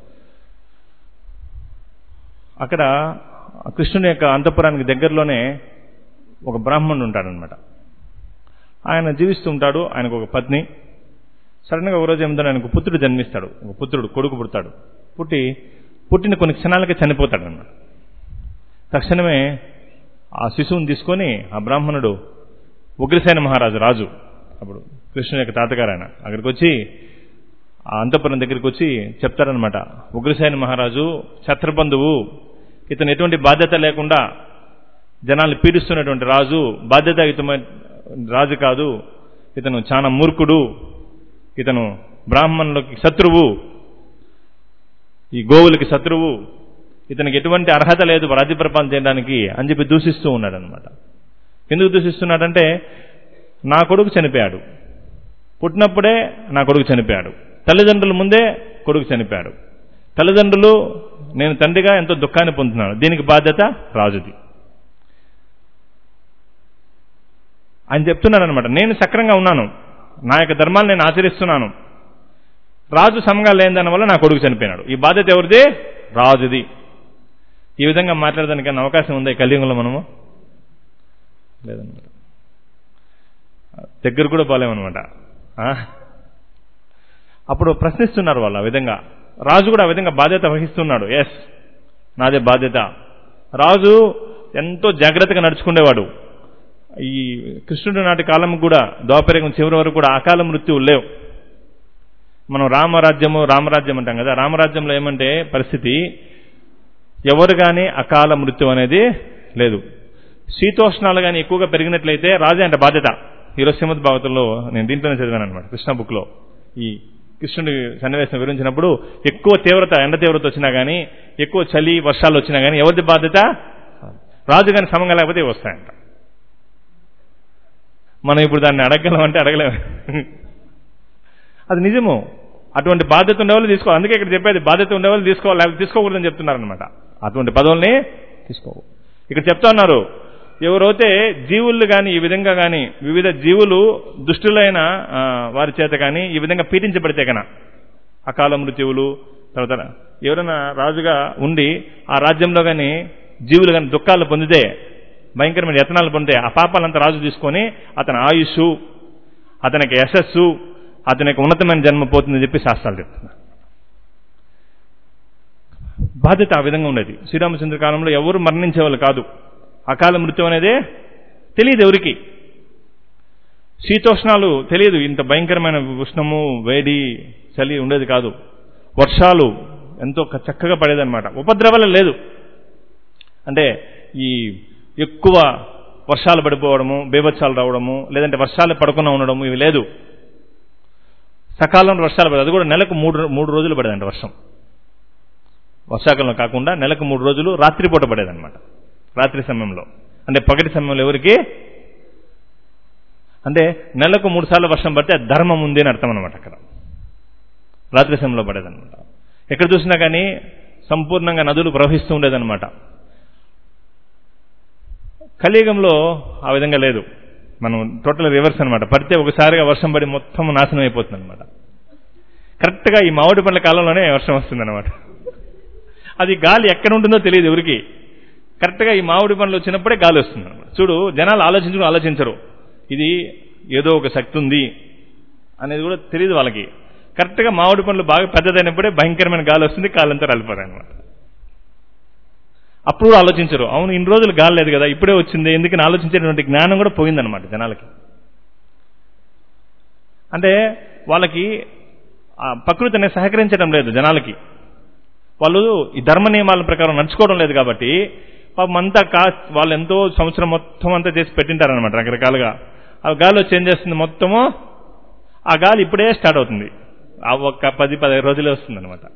అక్కడ కృష్ణుని యొక్క అంతఃపురానికి దగ్గరలోనే ఒక బ్రాహ్మణుడు ఉంటాడనమాట ఆయన జీవిస్తూ ఉంటాడు ఆయనకు ఒక పత్ని సడన్గా ఒక రోజు ఏమిటో ఆయనకు పుత్రుడు జన్మిస్తాడు ఒక పుత్రుడు కొడుకు పుడతాడు పుట్టి పుట్టిన కొన్ని క్షణాలకే చనిపోతాడు అన్నమాట తక్షణమే ఆ శిశువుని తీసుకొని ఆ బ్రాహ్మణుడు ఉగ్రసేన మహారాజు రాజు అప్పుడు కృష్ణుని యొక్క తాతగారు ఆయన అక్కడికి వచ్చి ఆ అంతపురం దగ్గరికి వచ్చి చెప్తారనమాట ఉగ్రసేన మహారాజు ఛత్రబంధువు ఇతను ఎటువంటి బాధ్యత లేకుండా జనాల్ని పీడిస్తున్నటువంటి రాజు బాధ్యతాయుతమైన రాజు కాదు ఇతను చాలా మూర్ఖుడు ఇతను బ్రాహ్మణులకి శత్రువు ఈ గోవులకి శత్రువు ఇతనికి ఎటువంటి అర్హత లేదు రాజ్య పరిపాలన చేయడానికి అని చెప్పి దూషిస్తూ ఉన్నాడు అనమాట ఎందుకు దూషిస్తున్నాడంటే నా కొడుకు చనిపోయాడు పుట్టినప్పుడే నా కొడుకు చనిపోయాడు తల్లిదండ్రుల ముందే కొడుకు చనిపోయాడు తల్లిదండ్రులు నేను తండ్రిగా ఎంతో దుఃఖాన్ని పొందుతున్నాను దీనికి బాధ్యత రాజుది అని చెప్తున్నాడు అనమాట నేను సక్రంగా ఉన్నాను నా యొక్క ధర్మాలు నేను ఆచరిస్తున్నాను రాజు సమంగా లేని దాని వల్ల నా కొడుకు చనిపోయినాడు ఈ బాధ్యత ఎవరిది రాజుది ఈ విధంగా మాట్లాడడానికి అవకాశం ఉందా ఈ కలియుగంలో మనము లేదన్నమాట దగ్గర కూడా పోలేమన్నమాట అప్పుడు ప్రశ్నిస్తున్నారు వాళ్ళు ఆ విధంగా రాజు కూడా ఆ విధంగా బాధ్యత వహిస్తున్నాడు ఎస్ నాదే బాధ్యత రాజు ఎంతో జాగ్రత్తగా నడుచుకునేవాడు ఈ కృష్ణుడి నాటి కాలం కూడా ద్వాపరయుగం చివరి వరకు కూడా అకాల మృత్యువు లేవు మనం రామరాజ్యము రామరాజ్యం అంటాం కదా రామరాజ్యంలో ఏమంటే పరిస్థితి ఎవరు కానీ అకాల మృత్యు అనేది లేదు శీతోష్ణాలు కానీ ఎక్కువగా పెరిగినట్లయితే రాజే అంటే బాధ్యత ఈరోజు శ్రీమద్ భాగవతంలో నేను దీంట్లోనే చదివాను అనమాట కృష్ణ బుక్లో ఈ కృష్ణుడి సన్నివేశం వివరించినప్పుడు ఎక్కువ తీవ్రత ఎండ తీవ్రత వచ్చినా కానీ ఎక్కువ చలి వర్షాలు వచ్చినా కానీ ఎవరిది బాధ్యత రాజు కానీ సమంగా లేకపోతే ఇవి వస్తాయంట మనం ఇప్పుడు దాన్ని అడగలం అంటే అడగలేము అది నిజము అటువంటి బాధ్యత ఉండేవాళ్ళు తీసుకోవాలి అందుకే ఇక్కడ చెప్పేది బాధ్యత ఉండేవాళ్ళు తీసుకోవాలి లేకపోతే తీసుకోకూడదని చెప్తున్నారనమాట అటువంటి పదవుల్ని తీసుకోవు ఇక్కడ చెప్తా ఉన్నారు ఎవరైతే జీవులు కానీ ఈ విధంగా కానీ వివిధ జీవులు దుష్టులైన ఆ, వారి చేత కానీ ఈ విధంగా పీడించబడితే కన అకాల మృత్యువులు తర్వాత ఎవరైనా రాజుగా ఉండి ఆ రాజ్యంలో కానీ జీవులు కానీ దుఃఖాలు పొందితే భయంకరమైన యత్నాలు పొందితే ఆ పాపాలంతా రాజు తీసుకొని అతని ఆయుష్ అతనికి యశస్సు అతనికి ఉన్నతమైన జన్మ పోతుందని చెప్పి శాస్త్రాలు చెప్తున్నారు బాధ్యత ఆ విధంగా ఉండేది శ్రీరామచంద్ర కాలంలో ఎవరు మరణించేవాళ్ళు కాదు అకాల మృత్యు అనేది తెలియదు ఎవరికి శీతోష్ణాలు తెలియదు ఇంత భయంకరమైన ఉష్ణము వేడి చలి ఉండేది కాదు వర్షాలు ఎంతో క- చక్కగా పడేదన్నమాట ఉపద్రవాలు లేదు అంటే ఈ ఎక్కువ వర్షాలు పడిపోవడము బేభత్సాలు రావడము లేదంటే వర్షాలు పడకుండా ఉండడము ఇవి లేదు సకాలంలో వర్షాలు పడేది అది కూడా నెలకు మూడు మూడు రోజులు పడేదంట వర్షం వర్షాకాలంలో కాకుండా నెలకు మూడు రోజులు రాత్రిపూట పడేదన్నమాట రాత్రి సమయంలో అంటే పగటి సమయంలో ఎవరికి అంటే నెలకు మూడు సార్లు వర్షం పడితే అది ధర్మం ఉంది అని అర్థం అనమాట అక్కడ రాత్రి సమయంలో పడేదన్నమాట ఎక్కడ చూసినా కానీ సంపూర్ణంగా నదులు ప్రవహిస్తూ ఉండేదన్నమాట కలియుగంలో ఆ విధంగా లేదు మనం టోటల్ రివర్స్ అనమాట పడితే ఒకసారిగా వర్షం పడి మొత్తం నాశనం అయిపోతుంది అనమాట కరెక్ట్గా ఈ మామిడి పండ్ల కాలంలోనే వర్షం వస్తుంది అనమాట అది గాలి ఎక్కడ ఉంటుందో తెలియదు ఎవరికి కరెక్ట్గా ఈ మామిడి పండ్లు వచ్చినప్పుడే గాలి వస్తుంది అనమాట చూడు జనాలు ఆలోచించడం ఆలోచించరు ఇది ఏదో ఒక శక్తి ఉంది అనేది కూడా తెలియదు వాళ్ళకి కరెక్ట్గా మామిడి పండ్లు బాగా పెద్దదైనప్పుడే భయంకరమైన గాలి వస్తుంది కాలంతా రాలిపోతాయి అనమాట అప్పుడు కూడా ఆలోచించరు అవును ఇన్ని రోజులు గాలి లేదు కదా ఇప్పుడే వచ్చింది ఎందుకని ఆలోచించేటువంటి జ్ఞానం కూడా పోయిందనమాట జనాలకి అంటే వాళ్ళకి ఆ ప్రకృతి అనేది సహకరించడం లేదు జనాలకి వాళ్ళు ఈ ధర్మ నియమాల ప్రకారం నడుచుకోవడం లేదు కాబట్టి పాపం అంతా కా వాళ్ళు ఎంతో సంవత్సరం మొత్తం అంతా చేసి పెట్టింటారనమాట రకరకాలుగా ఆ గాలి వచ్చి ఏం చేస్తుంది మొత్తము ఆ గాలి ఇప్పుడే స్టార్ట్ అవుతుంది ఆ ఒక్క పది పదిహేను రోజులే వస్తుంది అనమాట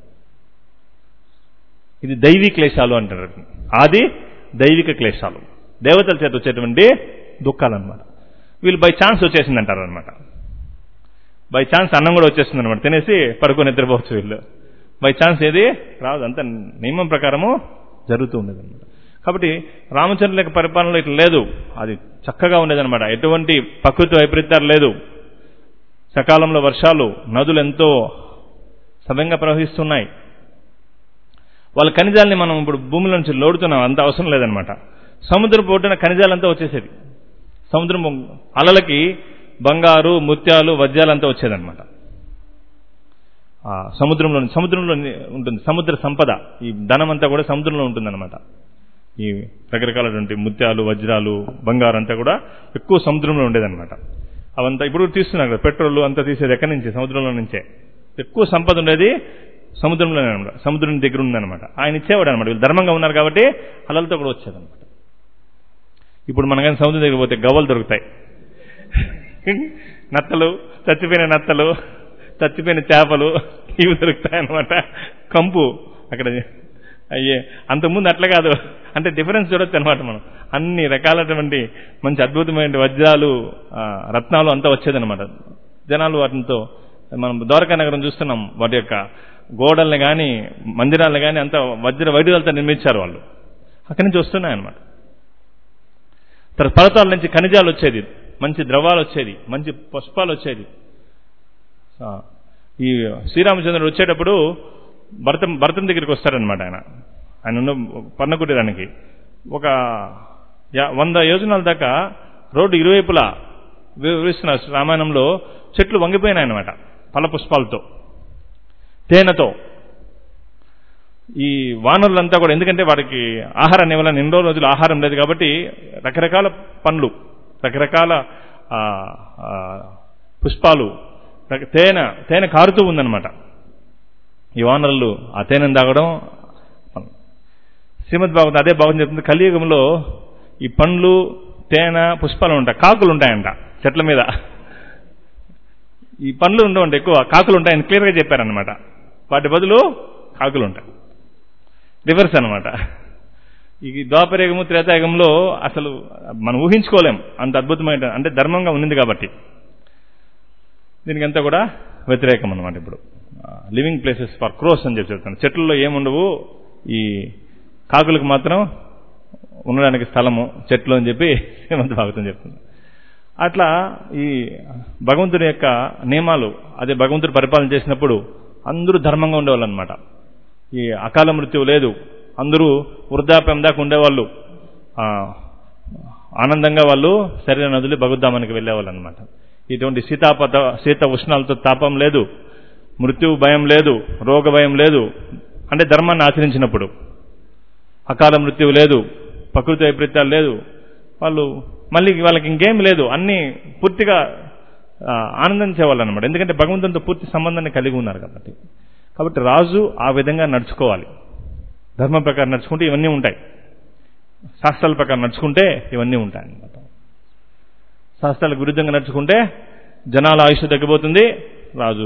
ఇది దైవీ క్లేశాలు అంటారు వీటిని. ఆది దైవిక క్లేశాలు దేవతల చేత వచ్చేటువంటి దుఃఖాలు అనమాట వీళ్ళు బై ఛాన్స్ వచ్చేసింది అంటారు అనమాట బై ఛాన్స్ అన్నం కూడా వచ్చేస్తుంది అనమాట తినేసి పడుకొని నిద్రపోవచ్చు వీళ్ళు బై ఛాన్స్ ఏది రాదు అంత నియమం ప్రకారము జరుగుతూ ఉండేది అనమాట కాబట్టి రామచంద్రుల యొక్క పరిపాలనలో ఇట్లా లేదు అది చక్కగా ఉండేదన్నమాట ఎటువంటి ప్రకృతి వైపరీత్యాలు లేదు సకాలంలో వర్షాలు నదులు ఎంతో సవ్యంగా ప్రవహిస్తున్నాయి వాళ్ళ ఖనిజాలని మనం ఇప్పుడు భూమిలో నుంచి లోడుతున్నాం అంత అవసరం లేదనమాట సముద్రం ఒడ్డున ఖనిజాలంతా వచ్చేసేది సముద్రం అలలకి బంగారు ముత్యాలు వజ్రాలంతా వచ్చేదన్నమాట ఆ సముద్రంలో సముద్రంలో ఉంటుంది సముద్ర సంపద ఈ ధనం అంతా కూడా సముద్రంలో ఉంటుందన్నమాట ఈ రకరకాలటువంటి ముత్యాలు వజ్రాలు బంగారు అంతా కూడా ఎక్కువ సముద్రంలో ఉండేదన్నమాట అవంతా ఇప్పుడు తీస్తున్నారు కదా పెట్రోల్ అంతా తీసేది ఎక్కడి నుంచి సముద్రంలో నుంచే ఎక్కువ సంపద ఉండేది సముద్రంలోనే అనమాట సముద్రం దగ్గర ఉందన్నమాట ఆయన ఇచ్చేవాడు అనమాట వీళ్ళు ధర్మంగా ఉన్నారు కాబట్టి అలలతో కూడా వచ్చేదన్నమాట ఇప్పుడు మన కానీ సముద్రం దగ్గర పోతే గవ్వలు దొరుకుతాయి నత్తలు చచ్చిపోయిన నత్తలు చచ్చిపోయిన చేపలు ఇవి దొరుకుతాయి అనమాట కంపు అక్కడ అయ్యే అంతకుముందు అట్లా కాదు అంటే డిఫరెన్స్ చూడొచ్చు అనమాట మనం అన్ని రకాలటువంటి మంచి అద్భుతమైన వజ్రాలు ఆ, రత్నాలు అంతా వచ్చేదన్నమాట జనాలు వాటితో మనం ద్వారకా నగరం చూస్తున్నాం వాటి యొక్క గోడల్ని కానీ మందిరాలను కానీ అంతా వజ్ర వైద్యులతో నిర్మించారు వాళ్ళు అక్కడి నుంచి వస్తున్నాయి అనమాట తర్వాత పర్వతాల నుంచి ఖనిజాలు వచ్చేది మంచి ద్రవాలు వచ్చేది మంచి పుష్పాలు వచ్చేది ఆ, ఈ శ్రీరామచంద్రుడు వచ్చేటప్పుడు భరత భరతం దగ్గరికి వస్తారనమాట ఆయన ఆయన ఉన్న పర్ణకుటీరానికి ఒక యా- వంద యోజనాల దాకా రోడ్డు ఇరువైపులా వివరిస్తున్న రామాయణంలో చెట్లు వంగిపోయినాయి అనమాట ఫల పుష్పాలతో తేనెతో ఈ వానరులంతా కూడా ఎందుకంటే వాడికి ఆహారాన్ని ఇవ్వాలని ఎన్నో రోజులు ఆహారం లేదు కాబట్టి రకరకాల పండ్లు రకరకాల ఆ, ఆ, పుష్పాలు తేనె తేనె కారుతూ ఉందన్నమాట ఈ వానరులు ఆ తేనెను తాగడం శ్రీమద్ భాగవతం అదే భాగవతం చెప్తుంది కలియుగంలో ఈ పండ్లు తేనె పుష్పాలు ఉంటాయి కాకులు ఉంటాయంట చెట్ల మీద ఈ పండ్లు ఉండవంట ఎక్కువ కాకులు ఉంటాయని క్లియర్గా చెప్పారనమాట వాటి బదులు కాకులు ఉంటాయి రివర్స్ అనమాట ఈ ద్వాపరయుగము త్రేతాయుగంలో అసలు మనం ఊహించుకోలేం అంత అద్భుతమైన అంటే ధర్మంగా ఉన్నది కాబట్టి దీనికి అంతా కూడా వ్యతిరేకం అనమాట ఇప్పుడు లివింగ్ ప్లేసెస్ ఫర్ క్రోస్ అని చెప్పి చెప్తాను చెట్లలో ఏముండవు ఈ కాకులకు మాత్రం ఉండడానికి స్థలము చెట్లు అని చెప్పి శ్రీమంత భాగవతం చెప్తుంది అట్లా ఈ భగవంతుడి యొక్క నియమాలు అదే భగవంతుడు పరిపాలన చేసినప్పుడు అందరూ ధర్మంగా ఉండేవాళ్ళు అనమాట ఈ అకాల మృత్యువు లేదు అందరూ వృద్ధాప్యం దాకా ఉండేవాళ్ళు ఆనందంగా వాళ్ళు శరీర నదులు భగవద్ధామానికి వెళ్ళేవాళ్ళు అనమాట ఇటువంటి శీతాపత శీత ఉష్ణాలతో తాపం లేదు మృత్యు భయం లేదు రోగ భయం లేదు అంటే ధర్మాన్ని ఆచరించినప్పుడు అకాల మృత్యువు లేదు ప్రకృతి వైపరీత్యాలు లేదు వాళ్ళు మళ్ళీ వాళ్ళకి ఇంకేం లేదు అన్నీ పూర్తిగా ఆనందించేవాళ్ళు అనమాట ఎందుకంటే భగవంతునితో పూర్తి సంబంధాన్ని కలిగి ఉన్నారు కాబట్టి కాబట్టి రాజు ఆ విధంగా నడుచుకోవాలి ధర్మం ప్రకారం నడుచుకుంటే ఇవన్నీ ఉంటాయి శాస్త్రాల ప్రకారం నడుచుకుంటే ఇవన్నీ ఉంటాయి అన్నమాట శాస్త్రాలకు విరుద్ధంగా నడుచుకుంటే జనాల ఆయుష్ తగ్గిపోతుంది రాజు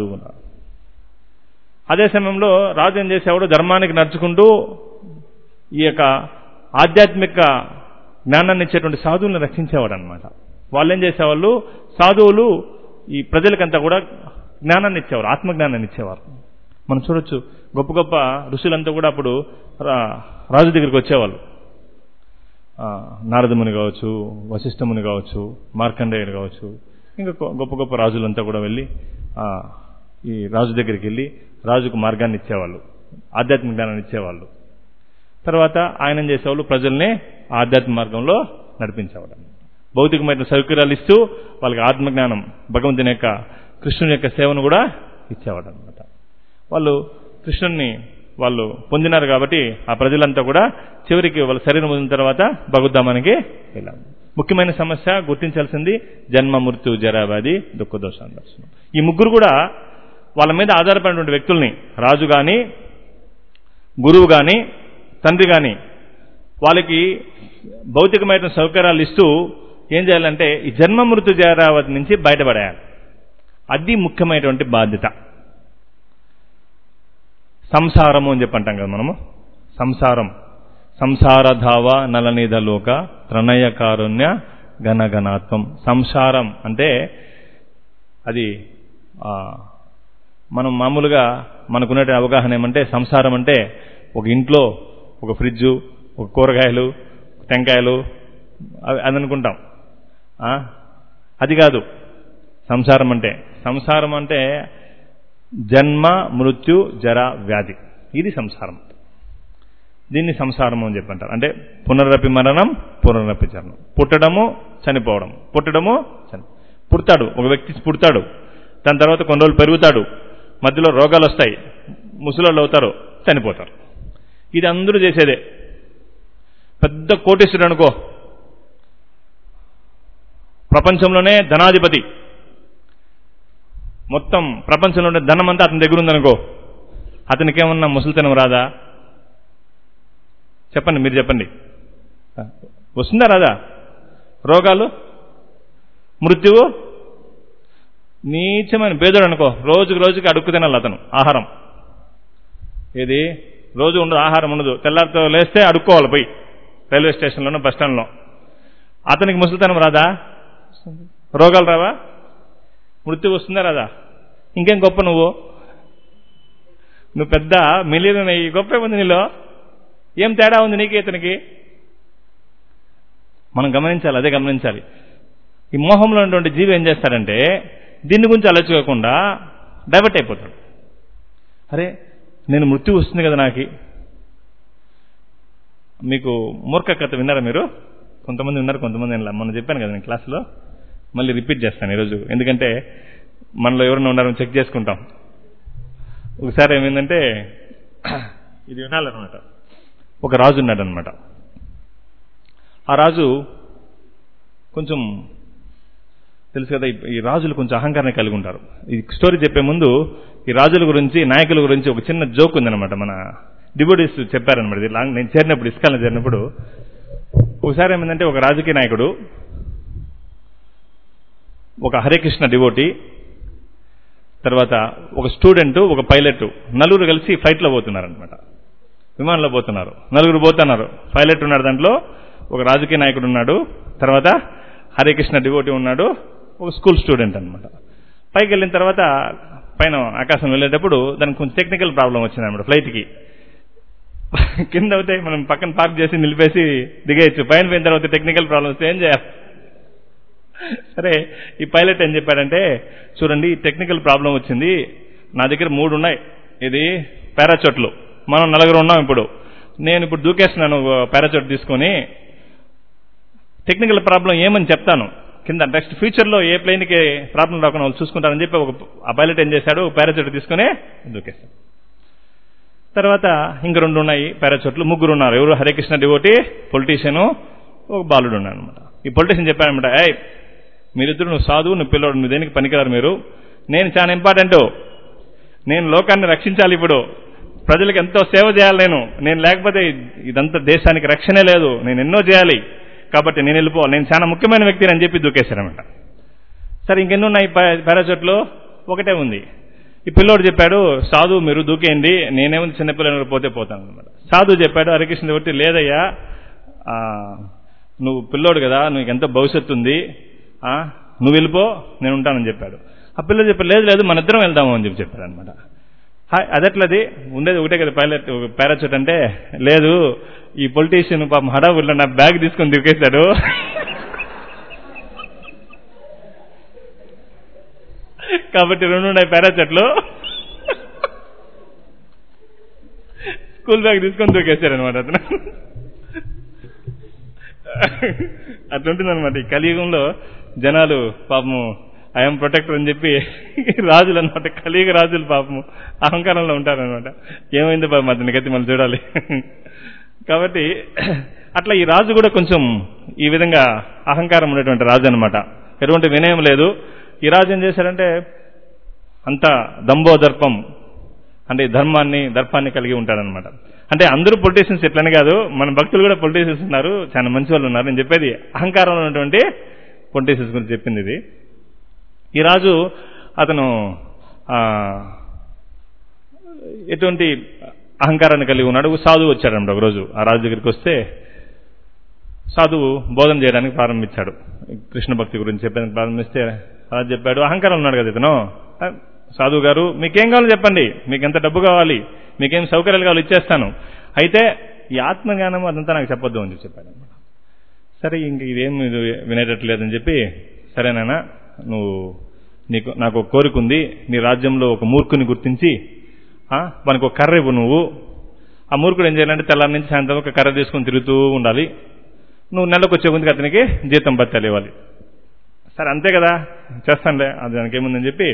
అదే సమయంలో రాజు ఏం చేసేవాడు ధర్మానికి నడుచుకుంటూ ఈ యొక్క ఆధ్యాత్మిక జ్ఞానాన్ని ఇచ్చేటువంటి సాధువులను రక్షించేవాడు అనమాట వాళ్ళు ఏం చేసేవాళ్ళు సాధువులు ఈ ప్రజలకంతా కూడా జ్ఞానాన్ని ఇచ్చేవారు ఆత్మజ్ఞానాన్ని ఇచ్చేవారు మనం చూడొచ్చు గొప్ప గొప్ప ఋషులంతా కూడా అప్పుడు రాజు దగ్గరికి వచ్చేవాళ్ళు నారదముని కావచ్చు వశిష్ఠముని కావచ్చు మార్కండేయుడు కావచ్చు ఇంకా గొప్ప గొప్ప రాజులంతా కూడా వెళ్ళి ఈ రాజు దగ్గరికి వెళ్ళి రాజుకు మార్గాన్ని ఇచ్చేవాళ్ళు ఆధ్యాత్మిక జ్ఞానాన్ని ఇచ్చేవాళ్ళు తర్వాత ఆయన చేసేవాళ్ళు ప్రజల్ని ఆధ్యాత్మిక మార్గంలో నడిపించేవాడు భౌతికమైన సౌకర్యాలు ఇస్తూ వాళ్ళకి ఆత్మజ్ఞానం భగవంతుని యొక్క కృష్ణుని యొక్క సేవను కూడా ఇచ్చేవాడు అనమాట వాళ్ళు కృష్ణుని వాళ్ళు పొందినారు కాబట్టి ఆ ప్రజలంతా కూడా చివరికి వాళ్ళ శరీరం పొందిన తర్వాత భగవద్ధామానికి వెళ్ళారు ముఖ్యమైన సమస్య గుర్తించాల్సింది జన్మ మృత్యు జరావ్యాధి దుఃఖ దోషాల దర్శనం ఈ ముగ్గురు కూడా వాళ్ళ మీద ఆధారపడినటువంటి వ్యక్తుల్ని రాజు గాని గురువు గాని తండ్రి గాని వాళ్ళకి భౌతికమైన సౌకర్యాలు ఇస్తూ ఏం చేయాలంటే ఈ జన్మ మృత్యు జరావతి నుంచి బయటపడేయాలి అది ముఖ్యమైనటువంటి బాధ్యత సంసారము అని చెప్పి అంటాం కదా మనము సంసారం సంసార ధావ నలనిధ లోక ప్రణయ కారుణ్య గణగణాత్వం సంసారం అంటే అది మనం మామూలుగా మనకున్న అవగాహన ఏమంటే సంసారం అంటే ఒక ఇంట్లో ఒక ఫ్రిడ్జు ఒక కూరగాయలు టెంకాయలు అది అనుకుంటాం అది కాదు సంసారం అంటే సంసారం అంటే జన్మ మృత్యు జర వ్యాధి ఇది సంసారం దీన్ని సంసారం అని చెప్పంటారు అంటే పునరపి మరణం పునరపి చరణం పుట్టడము చనిపోవడం పుట్టడము చని పుడతాడు ఒక వ్యక్తి పుడతాడు దాని తర్వాత కొన్ని రోజులు పెరుగుతాడు మధ్యలో రోగాలు వస్తాయి ముసలోళ్ళు అవుతారు చనిపోతారు ఇది అందరూ చేసేదే పెద్ద కోటేశ్వరుడు అనుకో ప్రపంచంలోనే ధనాధిపతి మొత్తం ప్రపంచంలో ఉండే ధనం అంతా అతని దగ్గర ఉందనుకో అతనికి ఏమన్నా ముసలితనం రాదా చెప్పండి మీరు చెప్పండి వస్తుందా రాదా రోగాలు మృత్యువు నీచమైన పేదోడు అనుకో రోజుకి రోజుకి అడుక్కు తినాలి అతను ఆహారం ఏది రోజు ఉండదు ఆహారం ఉండదు తెల్లారితో లేస్తే అడుక్కోవాలి పోయి రైల్వే స్టేషన్లోనో బస్ స్టాండ్లో అతనికి ముసలితనం రాదా రోగాలు రావా మృత్యు వస్తుందా రాదా ఇంకేం గొప్ప నువ్వు నువ్వు పెద్ద మిలియన్ అయ్యి గొప్ప ఉంది నీలో ఏం తేడా ఉంది నీకు ఇతనికి మనం గమనించాలి అదే గమనించాలి ఈ మోహంలో ఉన్నటువంటి జీవి ఏం చేస్తాడంటే దీని గురించి ఆలోచించకుండా డైవర్ట్ అయిపోతాడు అరే నేను మృత్యు వస్తుంది కదా నాకు మీకు మూర్ఖ కథ విన్నారా మీరు కొంతమంది విన్నారు కొంతమంది వినలా మొన్న చెప్పాను కదా నేను క్లాస్లో మళ్ళీ రిపీట్ చేస్తాను ఈరోజు ఎందుకంటే మనలో ఎవరైనా ఉన్నారని చెక్ చేసుకుంటాం ఒకసారి ఏమైందంటే ఇది వినాలన్నమాట ఒక రాజు ఉన్నాడు అనమాట ఆ రాజు కొంచెం తెలుసు కదా ఈ- ఈ రాజులు కొంచెం అహంకారాన్ని కలిగి ఉంటారు ఈ స్టోరీ చెప్పే ముందు ఈ రాజుల గురించి నాయకుల గురించి ఒక చిన్న జోక్ ఉందన్నమాట మన డిబోడీస్ చెప్పారనమాట ఇది లాంగ్ నేను చేరినప్పుడు ఇస్కాల్లో చేరినప్పుడు ఒకసారి ఏమైందంటే ఒక రాజకీయ నాయకుడు ఒక హరేకృష్ణ డివోటి తర్వాత ఒక స్టూడెంట్ ఒక పైలట్ నలుగురు కలిసి ఫ్లైట్లో పోతున్నారనమాట విమానంలో పోతున్నారు నలుగురు పోతున్నారు పైలట్ ఉన్నాడు దాంట్లో ఒక రాజకీయ నాయకుడు ఉన్నాడు తర్వాత హరికృష్ణ డివోటి ఉన్నాడు ఒక స్కూల్ స్టూడెంట్ అనమాట పైకి వెళ్ళిన తర్వాత పైన ఆకాశం వెళ్ళేటప్పుడు దానికి కొంచెం టెక్నికల్ ప్రాబ్లం వచ్చింది అనమాట ఫ్లైట్కి కింద అయితే మనం పక్కన పార్క్ చేసి నిలిపేసి దిగేయచ్చు పైన పోయిన తర్వాత టెక్నికల్ ప్రాబ్లమ్స్ ఏం చేయాలి సరే ఈ పైలట్ ఏం చెప్పాడంటే చూడండి టెక్నికల్ ప్రాబ్లం వచ్చింది నా దగ్గర మూడు ఉన్నాయి ఇది పారాచోట్లు మనం నలుగురు ఉన్నాం ఇప్పుడు నేను ఇప్పుడు దూకేస్తున్నాను పారాచోట్ తీసుకొని టెక్నికల్ ప్రాబ్లం ఏమని చెప్తాను కింద నెక్స్ట్ ఫ్యూచర్లో ఏ ప్లేన్కి ప్రాబ్లం రాకుండా వాళ్ళు చూసుకుంటారని చెప్పి ఒక ఆ పైలట్ ఏం చేశాడు పారాచోట్ తీసుకొని దూకేశాడు తర్వాత ఇంక రెండు ఉన్నాయి పారాచోట్లు ముగ్గురు ఉన్నారు ఎవరు హరికృష్ణ డివోటి పొలిటీషియను ఒక బాలుడు ఉన్నాడు అనమాట ఈ పొలిటీషియన్ చెప్పాడనమాట ఏయ్ మీరిద్దరు నువ్వు సాధువు నువ్వు పిల్లడు నువ్వు దేనికి పనికిరారు మీరు నేను చాలా ఇంపార్టెంట్ నేను లోకాన్ని రక్షించాలి ఇప్పుడు ప్రజలకు ఎంతో సేవ చేయాలి నేను నేను లేకపోతే ఇదంతా దేశానికి రక్షణే లేదు నేను ఎన్నో చేయాలి కాబట్టి నేను వెళ్ళిపోవాలి నేను చాలా ముఖ్యమైన వ్యక్తిని అని చెప్పి దూకేశారనమాట సరే ఇంకెన్ని ఉన్నాయి పారాచూట్లో ఒకటే ఉంది ఈ పిల్లోడు చెప్పాడు సాధు మీరు దూకేయండి నేనేముంది చిన్నపిల్లలు పోతే పోతాను అనమాట సాధు చెప్పాడు హరికృష్ణ కాబట్టి లేదయ్యా ఆ, నువ్వు పిల్లోడు కదా నీకు ఎంతో భవిష్యత్తు ఉంది ఆ, నువ్వు వెళ్ళిపో నేను ఉంటానని చెప్పాడు ఆ పిల్లలు చెప్పారు లేదు లేదు మన ఇద్దరం వెళ్దాము అని చెప్పి చెప్పాడు అనమాట అదెట్లది ఉండేది ఒకటే కదా పైలట్ పారాచూట్ అంటే లేదు ఈ పొలిటీషియన్ పాపం హడావుల్లో నా బ్యాగ్ తీసుకొని దిగేశాడు కాబట్టి రెండు ఉన్నాయి పారాచూట్లు స్కూల్ బ్యాగ్ తీసుకొని దూకేశారు అనమాట అతను అట్లుంటుందన్నమాట ఈ కలియుగంలో జనాలు పాపము ఐఎమ్ ప్రొటెక్టర్ అని చెప్పి రాజులు అనమాట కలియుగ రాజులు పాపము అహంకారంలో ఉంటారనమాట ఏమైంది పాపం అతనికైతే మనం చూడాలి కాబట్టి అట్లా ఈ రాజు కూడా కొంచెం ఈ విధంగా అహంకారం ఉన్నటువంటి రాజు అనమాట ఎటువంటి వినయం లేదు ఈ రాజు ఏం చేశాడంటే అంత దంభో దర్పం అంటే ఈ ధర్మాన్ని దర్పాన్ని కలిగి ఉంటాడనమాట అంటే అందరూ పొలిటీషియన్స్ ఎట్లని కాదు మన భక్తులు కూడా పొలిటీషియన్స్ ఉన్నారు చాలా మంచి వాళ్ళు ఉన్నారు నేను చెప్పేది అహంకారంలో ఉన్నటువంటి పొలిటీషియన్స్ గురించి చెప్పింది ఇది ఈ రాజు అతను ఆ, ఎటువంటి అహంకారాన్ని కలిగి ఉన్నాడు ఒక సాధువు వచ్చాడంట ఒకరోజు ఆ రాజు దగ్గరికి వస్తే సాధువు బోధన చేయడానికి ప్రారంభించాడు కృష్ణ భక్తి గురించి చెప్పడానికి ప్రారంభిస్తే రాజు చెప్పాడు అహంకారం ఉన్నాడు కదా ఇతను "ఆ, సాధువు గారు మీకేం కావాలో చెప్పండి మీకు ఎంత డబ్బు కావాలి మీకేం సౌకర్యాలు కావాలి ఇచ్చేస్తాను అయితే ఈ ఆత్మజ్ఞానం అదంతా నాకు చెప్పొద్దు అని చెప్పి చెప్పాడు అనమాట సరే ఇంక ఇదేం ఇది వినేటట్లేదని చెప్పి సరేనానా నువ్వు నీకు నాకు ఒక కోరిక ఉంది నీ రాజ్యంలో ఒక మూర్ఖుని గుర్తించి ఆ, మనకు ఒక కర్ర ఇవ్వు నువ్వు ఆ మూర్ఖుడు ఏం చేయాలంటే తెల్లారి నుంచి సాయంత్రం ఒక కర్ర తీసుకొని తిరుగుతూ ఉండాలి నువ్వు నెలకు వచ్చే ముందుకు అతనికి జీతం బత్తాలు ఇవ్వాలి సరే అంతే కదా చేస్తానులే అది దానికి ఏముందని చెప్పి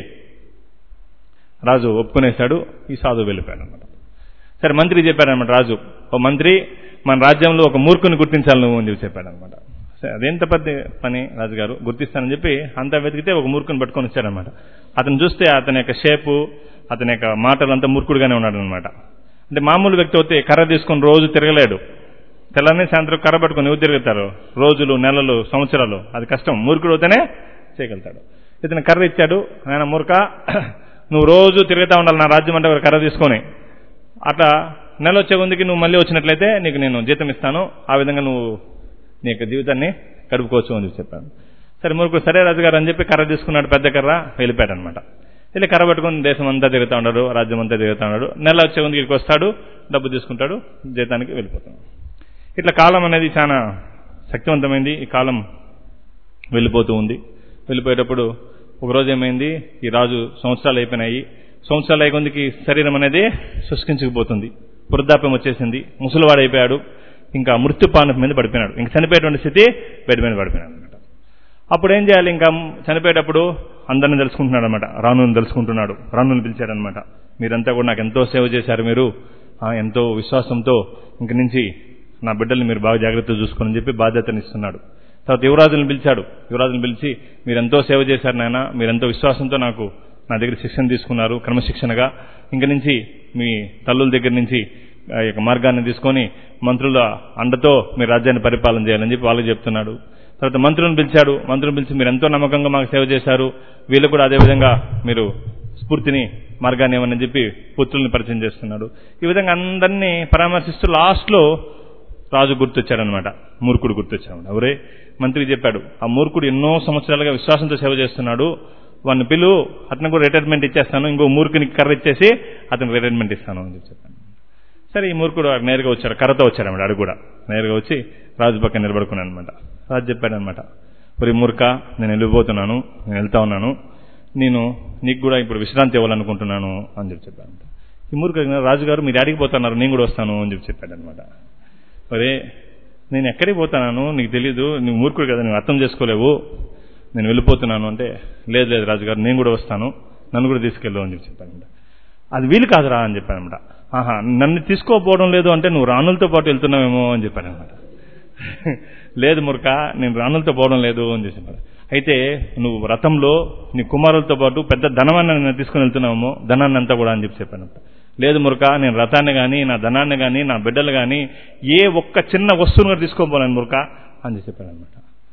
రాజు ఒప్పుకునేశాడు ఈ సాధువు వెళ్ళిపోయాడు అనమాట సరే మంత్రి చెప్పాడనమాట రాజు ఓ మంత్రి మన రాజ్యంలో ఒక మూర్ఖుని గుర్తించాలి నువ్వు అని చెప్పి చెప్పాడనమాట సరే అదేంత పెద్ద పని రాజుగారు గుర్తిస్తానని చెప్పి అంతా వెతికితే ఒక మూర్ఖుని పట్టుకొని వచ్చాడనమాట అతను చూస్తే అతని యొక్క షేపు అతని యొక్క మాటలు అంతా మూర్ఖుడుగానే ఉన్నాడు అనమాట అంటే మామూలు వ్యక్తి అయితే కర్ర తీసుకొని రోజు తిరగలేడు తెల్లని సాయంత్రం కర్ర పట్టుకొని ఎవరు తిరుగుతారు రోజులు నెలలు సంవత్సరాలు అది కష్టం మూర్ఖుడు అయితేనే చేయగలుగుతాడు ఇతను కర్ర ఇచ్చాడు ఆయన మూర్ఖ నువ్వు రోజు తిరుగుతా ఉండాలి నా రాజ్యం అంటే ఒక కర్ర తీసుకొని అట్లా నెల వచ్చే ముందుకి నువ్వు మళ్ళీ వచ్చినట్లయితే నీకు నేను జీతం ఇస్తాను ఆ విధంగా నువ్వు నీ యొక్క జీవితాన్ని గడుపుకోవచ్చు అని చెప్పి చెప్పాను సరే మూర్ఖుడు సరే రాజుగారు అని చెప్పి కర్ర తీసుకున్నాడు పెద్ద కర్ర వెళ్ళిపోయాడు అనమాట వెళ్ళి కర్ర పట్టుకుని దేశం అంతా తిరుగుతూ ఉన్నాడు రాజ్యం అంతా తిరుగుతూ ఉన్నాడు నెల వచ్చే ముందుకి ఇక్కడికి వస్తాడు డబ్బు తీసుకుంటాడు జీతానికి వెళ్ళిపోతాడు ఇట్లా కాలం అనేది చాలా శక్తివంతమైంది ఈ కాలం వెళ్ళిపోతూ ఉంది వెళ్ళిపోయేటప్పుడు ఒకరోజు ఏమైంది ఈ రాజు సంవత్సరాలు అయిపోయినాయి సంవత్సరాలు అయ్యేకొందికి శరీరం అనేది శుష్కించుకుపోతుంది వృద్ధాప్యం వచ్చేసింది ముసలివాడు అయిపోయాడు ఇంకా మృత్యుపానం మీద పడిపోయినాడు ఇంకా చనిపోయేటువంటి స్థితి బెడ్ మీద పడిపోయినాడు అనమాట అప్పుడు ఏం చేయాలి ఇంకా చనిపోయేటప్పుడు అందరిని తెలుసుకుంటున్నాడు అనమాట రానుని తెలుసుకుంటున్నాడు రానుని పిలిచాడనమాట మీరంతా కూడా నాకు ఎంతో సేవ చేశారు మీరు ఆ, ఎంతో విశ్వాసంతో ఇంక నుంచి నా బిడ్డల్ని మీరు బాగా జాగ్రత్తగా చూసుకోని చెప్పి బాధ్యతని ఇస్తున్నాడు తర్వాత యువరాజులను పిలిచాడు యువరాజులను పిలిచి మీరెంతో సేవ చేశారు నాయన మీరెంతో విశ్వాసంతో నాకు నా దగ్గర శిక్షణ తీసుకున్నారు క్రమశిక్షణగా ఇంక నుంచి మీ తల్లుల దగ్గర నుంచి ఆ యొక్క మార్గాన్ని తీసుకొని మంత్రుల అండతో మీ రాజ్యాన్ని పరిపాలన చేయాలని చెప్పి వాళ్ళకి చెప్తున్నాడు తర్వాత మంత్రులను పిలిచాడు మంత్రులను పిలిచి మీరు ఎంతో నమ్మకంగా మాకు సేవ చేశారు వీళ్ళు కూడా అదేవిధంగా మీరు స్ఫూర్తిని మార్గాన్ని ఇవ్వమని చెప్పి పుత్రుల్ని పరిచయం చేస్తున్నాడు ఈ విధంగా అందరినీ పరామర్శిస్తూ లాస్ట్లో రాజు గుర్తొచ్చాడనమాట మూర్ఖుడు గుర్తొచ్చాడు ఎవరే మంత్రికి చెప్పాడు ఆ మూర్ఖుడు ఎన్నో సంవత్సరాలుగా విశ్వాసంతో సేవ చేస్తున్నాడు వాడిని పిలు అతను కూడా రిటైర్మెంట్ ఇచ్చేస్తాను ఇంకో మూర్ఖునికి కర్ర ఇచ్చేసి అతనికి రిటైర్మెంట్ ఇస్తాను అని చెప్పి చెప్పాను సరే ఈ మూర్ఖుడు నేరుగా వచ్చాడు కర్రతో వచ్చాడనమాట అడు కూడా నేరుగా వచ్చి రాజు పక్కన నిలబడుకున్నాను అనమాట రాజు చెప్పాడనమాట ఒరి మూర్ఖ నేను వెళ్ళిపోతున్నాను నేను వెళ్తా ఉన్నాను నేను నీకు కూడా ఇప్పుడు విశ్రాంతి ఇవ్వాలనుకుంటున్నాను అని చెప్పి చెప్పాను ఈ మూర్ఖ రాజుగారు మీరు అడిగి పోతున్నారు నేను కూడా వస్తాను అని చెప్పి చెప్పాడనమాట ఒరే నేను ఎక్కడికి పోతాను నీకు తెలీదు నువ్వు మూర్ఖుడు కదా నువ్వు అర్థం చేసుకోలేవు నేను వెళ్ళిపోతున్నాను అంటే లేదు లేదు రాజుగారు నేను కూడా వస్తాను నన్ను కూడా తీసుకెళ్ళు అని చెప్పి చెప్పానంట అది వీలు కాదురా అని చెప్పానమాట ఆహా నన్ను తీసుకోపోవడం లేదు అంటే నువ్వు రాణులతో పాటు వెళ్తున్నావేమో అని చెప్పానమాట లేదు మురక నేను రాణులతో పోవడం లేదు అని చెప్పాడు అయితే నువ్వు రథంలో నీ కుమారులతో పాటు పెద్ద ధనవాన్ని నేను తీసుకుని వెళ్తున్నావేమో ధనాన్ని అంతా కూడా అని చెప్పి చెప్పానంట లేదు మురక నేను రథాన్ని కానీ నా ధనాన్ని కానీ నా బిడ్డలు కానీ ఏ ఒక్క చిన్న వస్తువును కూడా తీసుకోపోలేను మురక అని చెప్పి చెప్పానమాట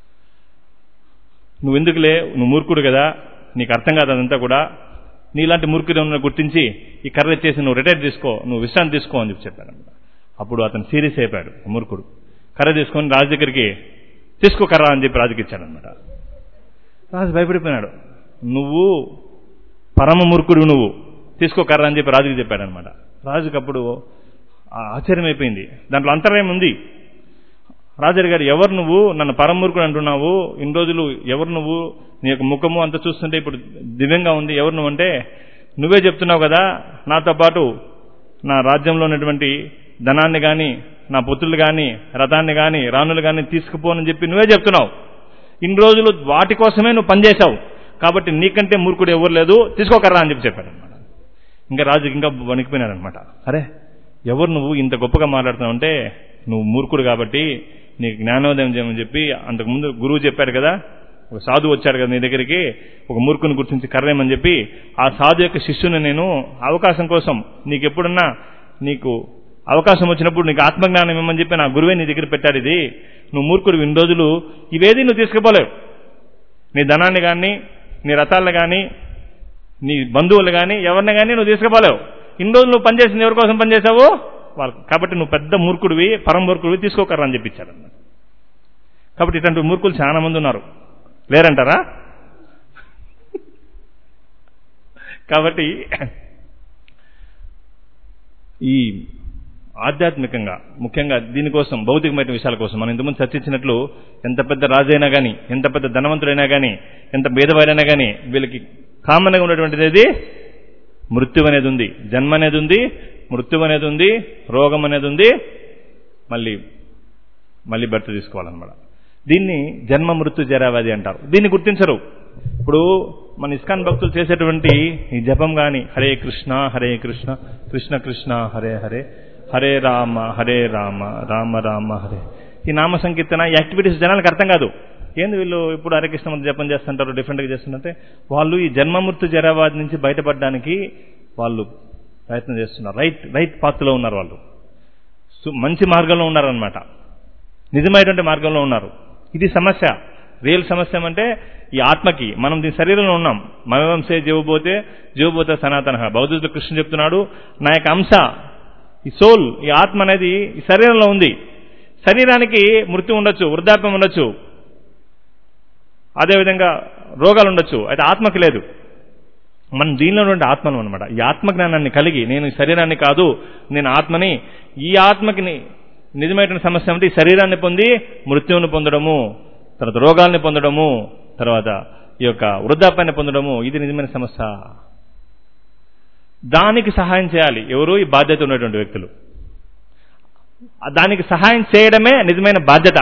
నువ్వు ఎందుకులే నువ్వు మూర్ఖుడు కదా నీకు అర్థం కాదు అదంతా కూడా నీలాంటి మూర్ఖుడు గుర్తించి ఈ కర్ర చేసి నువ్వు రిటైర్ తీసుకో నువ్వు విశ్రాంతి తీసుకో అని చెప్పి చెప్పానమాట అప్పుడు అతను సీరియస్ అయిపోయాడు మూర్ఖుడు కర్ర తీసుకొని రాజు దగ్గరికి తీసుకో కర్ర అని చెప్పి రాజుకి ఇచ్చాడనమాట రాజు భయపడిపోయినాడు నువ్వు పరమ మూర్ఖుడు నువ్వు తీసుకో కర్ర అని చెప్పి రాజుకి చెప్పాడనమాట రాజుకి అప్పుడు ఆశ్చర్యం అయిపోయింది దాంట్లో అంతరాయం ఉంది రాజారి గారు ఎవరు నువ్వు నన్ను పరమూర్ఖుడు అంటున్నావు ఇన్ని రోజులు ఎవరు నువ్వు నీ యొక్క ముఖము అంతా చూస్తుంటే ఇప్పుడు దివ్యంగా ఉంది ఎవరు నువ్వు అంటే నువ్వే చెప్తున్నావు కదా నాతో పాటు నా రాజ్యంలో ఉన్నటువంటి ధనాన్ని కానీ నా పుత్రులు కానీ రథాన్ని కానీ రాణులు కానీ తీసుకుపోనని చెప్పి నువ్వే చెప్తున్నావు ఇన్ని రోజులు వాటి కోసమే నువ్వు పనిచేశావు కాబట్టి నీకంటే మూర్ఖుడు ఎవరు లేదు తీసుకోకర్రా అని చెప్పి చెప్పాడు అనమాట ఇంకా రాజుకి ఇంకా వణికిపోయినాడు అనమాట అరే ఎవరు నువ్వు ఇంత గొప్పగా మాట్లాడుతున్నావు అంటే నువ్వు మూర్ఖుడు కాబట్టి నీకు జ్ఞానోదయం చేయమని చెప్పి అంతకుముందు గురువు చెప్పాడు కదా ఒక సాధువు వచ్చాడు కదా నీ దగ్గరికి ఒక మూర్ఖుని గుర్తించి కర్రేమని చెప్పి ఆ సాధు యొక్క శిష్యుని నేను అవకాశం కోసం నీకు ఎప్పుడన్నా నీకు అవకాశం వచ్చినప్పుడు నీకు ఆత్మజ్ఞానం ఇమ్మని చెప్పి నా గురువే నీ దగ్గర పెట్టాడు ఇది నువ్వు మూర్ఖుడు ఇన్ని రోజులు ఇవేది నువ్వు తీసుకుపోలేవు నీ ధనాన్ని కానీ నీ రథాలను కానీ నీ బంధువులు కానీ ఎవరిని కానీ నువ్వు తీసుకుపోలేవు ఇన్ని రోజులు నువ్వు పనిచేసింది ఎవరి కోసం పనిచేసావు వాళ్ళకి కాబట్టి నువ్వు పెద్ద మూర్ఖుడివి పరం మూర్ఖుడివి తీసుకోకర్రా అని చెప్పించాడు కాబట్టి ఇటువంటి మూర్ఖులు చాలా మంది ఉన్నారు లేరంటారా కాబట్టి ఈ ఆధ్యాత్మికంగా ముఖ్యంగా దీనికోసం భౌతికమైన విషయాల కోసం మనం ఇంతకుముందు చర్చించినట్లు ఎంత పెద్ద రాజైనా కానీ ఎంత పెద్ద ధనవంతుడైనా కానీ ఎంత భేదవారైనా కానీ వీళ్ళకి కామన్గా ఉన్నటువంటిది ఏది మృత్యు అనేది ఉంది జన్మ అనేది ఉంది మృత్యు అనేది ఉంది రోగం అనేది ఉంది మళ్ళీ మళ్ళీ బర్త్ తీసుకోవాలన్నమాట దీన్ని జన్మ మృత్యు జరావ్యాధి అంటారు దీన్ని గుర్తించరు ఇప్పుడు మన ఇస్కాన్ భక్తులు చేసేటువంటి ఈ జపం గాని హరే కృష్ణ హరే కృష్ణ కృష్ణ కృష్ణ హరే హరే హరే రామ హరే రామ రామ రామ హరే ఈ నామ సంకీర్తన ఈ యాక్టివిటీస్ జనాలకు అర్థం కాదు ఏంది వీళ్ళు ఇప్పుడు హరే కృష్ణ మంత్ర జపం చేస్తుంటారు డిఫరెంట్గా చేస్తుంటే వాళ్ళు ఈ జన్మమృత్యు జరావాది నుంచి బయటపడడానికి వాళ్ళు ప్రయత్నం చేస్తున్నారు రైట్ రైట్ పాత్రలో ఉన్నారు వాళ్ళు మంచి మార్గంలో ఉన్నారనమాట నిజమైనటువంటి మార్గంలో ఉన్నారు ఇది సమస్య రియల్ సమస్య అంటే ఈ ఆత్మకి మనం దీని శరీరంలో ఉన్నాం మమవంశే జీవబోతే జీవబోతే సనాతన బౌద్ధుడు కృష్ణ చెప్తున్నాడు నా యొక్క అంశ ఈ సోల్ ఈ ఆత్మ అనేది ఈ శరీరంలో ఉంది శరీరానికి మృత్యు ఉండొచ్చు వృద్ధాప్యం ఉండొచ్చు అదేవిధంగా రోగాలు ఉండొచ్చు అయితే ఆత్మకి లేదు మనం దీనిలో ఉండే ఆత్మను అనమాట ఈ ఆత్మజ్ఞానాన్ని కలిగి నేను ఈ శరీరాన్ని కాదు నేను ఆత్మని ఈ ఆత్మకి నిజమైన సమస్య అంటే ఈ శరీరాన్ని పొంది మృత్యువును పొందడము తర్వాత రోగాల్ని పొందడము తర్వాత ఈ యొక్క వృద్ధాప్యాన్ని పొందడము ఇది నిజమైన సమస్య దానికి సహాయం చేయాలి ఎవరు ఈ బాధ్యత ఉన్నటువంటి వ్యక్తులు దానికి సహాయం చేయడమే నిజమైన బాధ్యత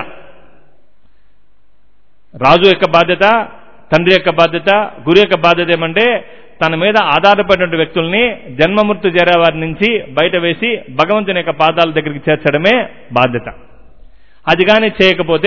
రాజు యొక్క బాధ్యత తండ్రి యొక్క బాధ్యత గురు యొక్క బాధ్యత ఏమంటే తన మీద ఆధారపడినటువంటి వ్యక్తుల్ని జన్మమృత్యు జరేవారి నుంచి బయట వేసి భగవంతుని యొక్క పాదాల దగ్గరికి చేర్చడమే బాధ్యత అది కానీ చేయకపోతే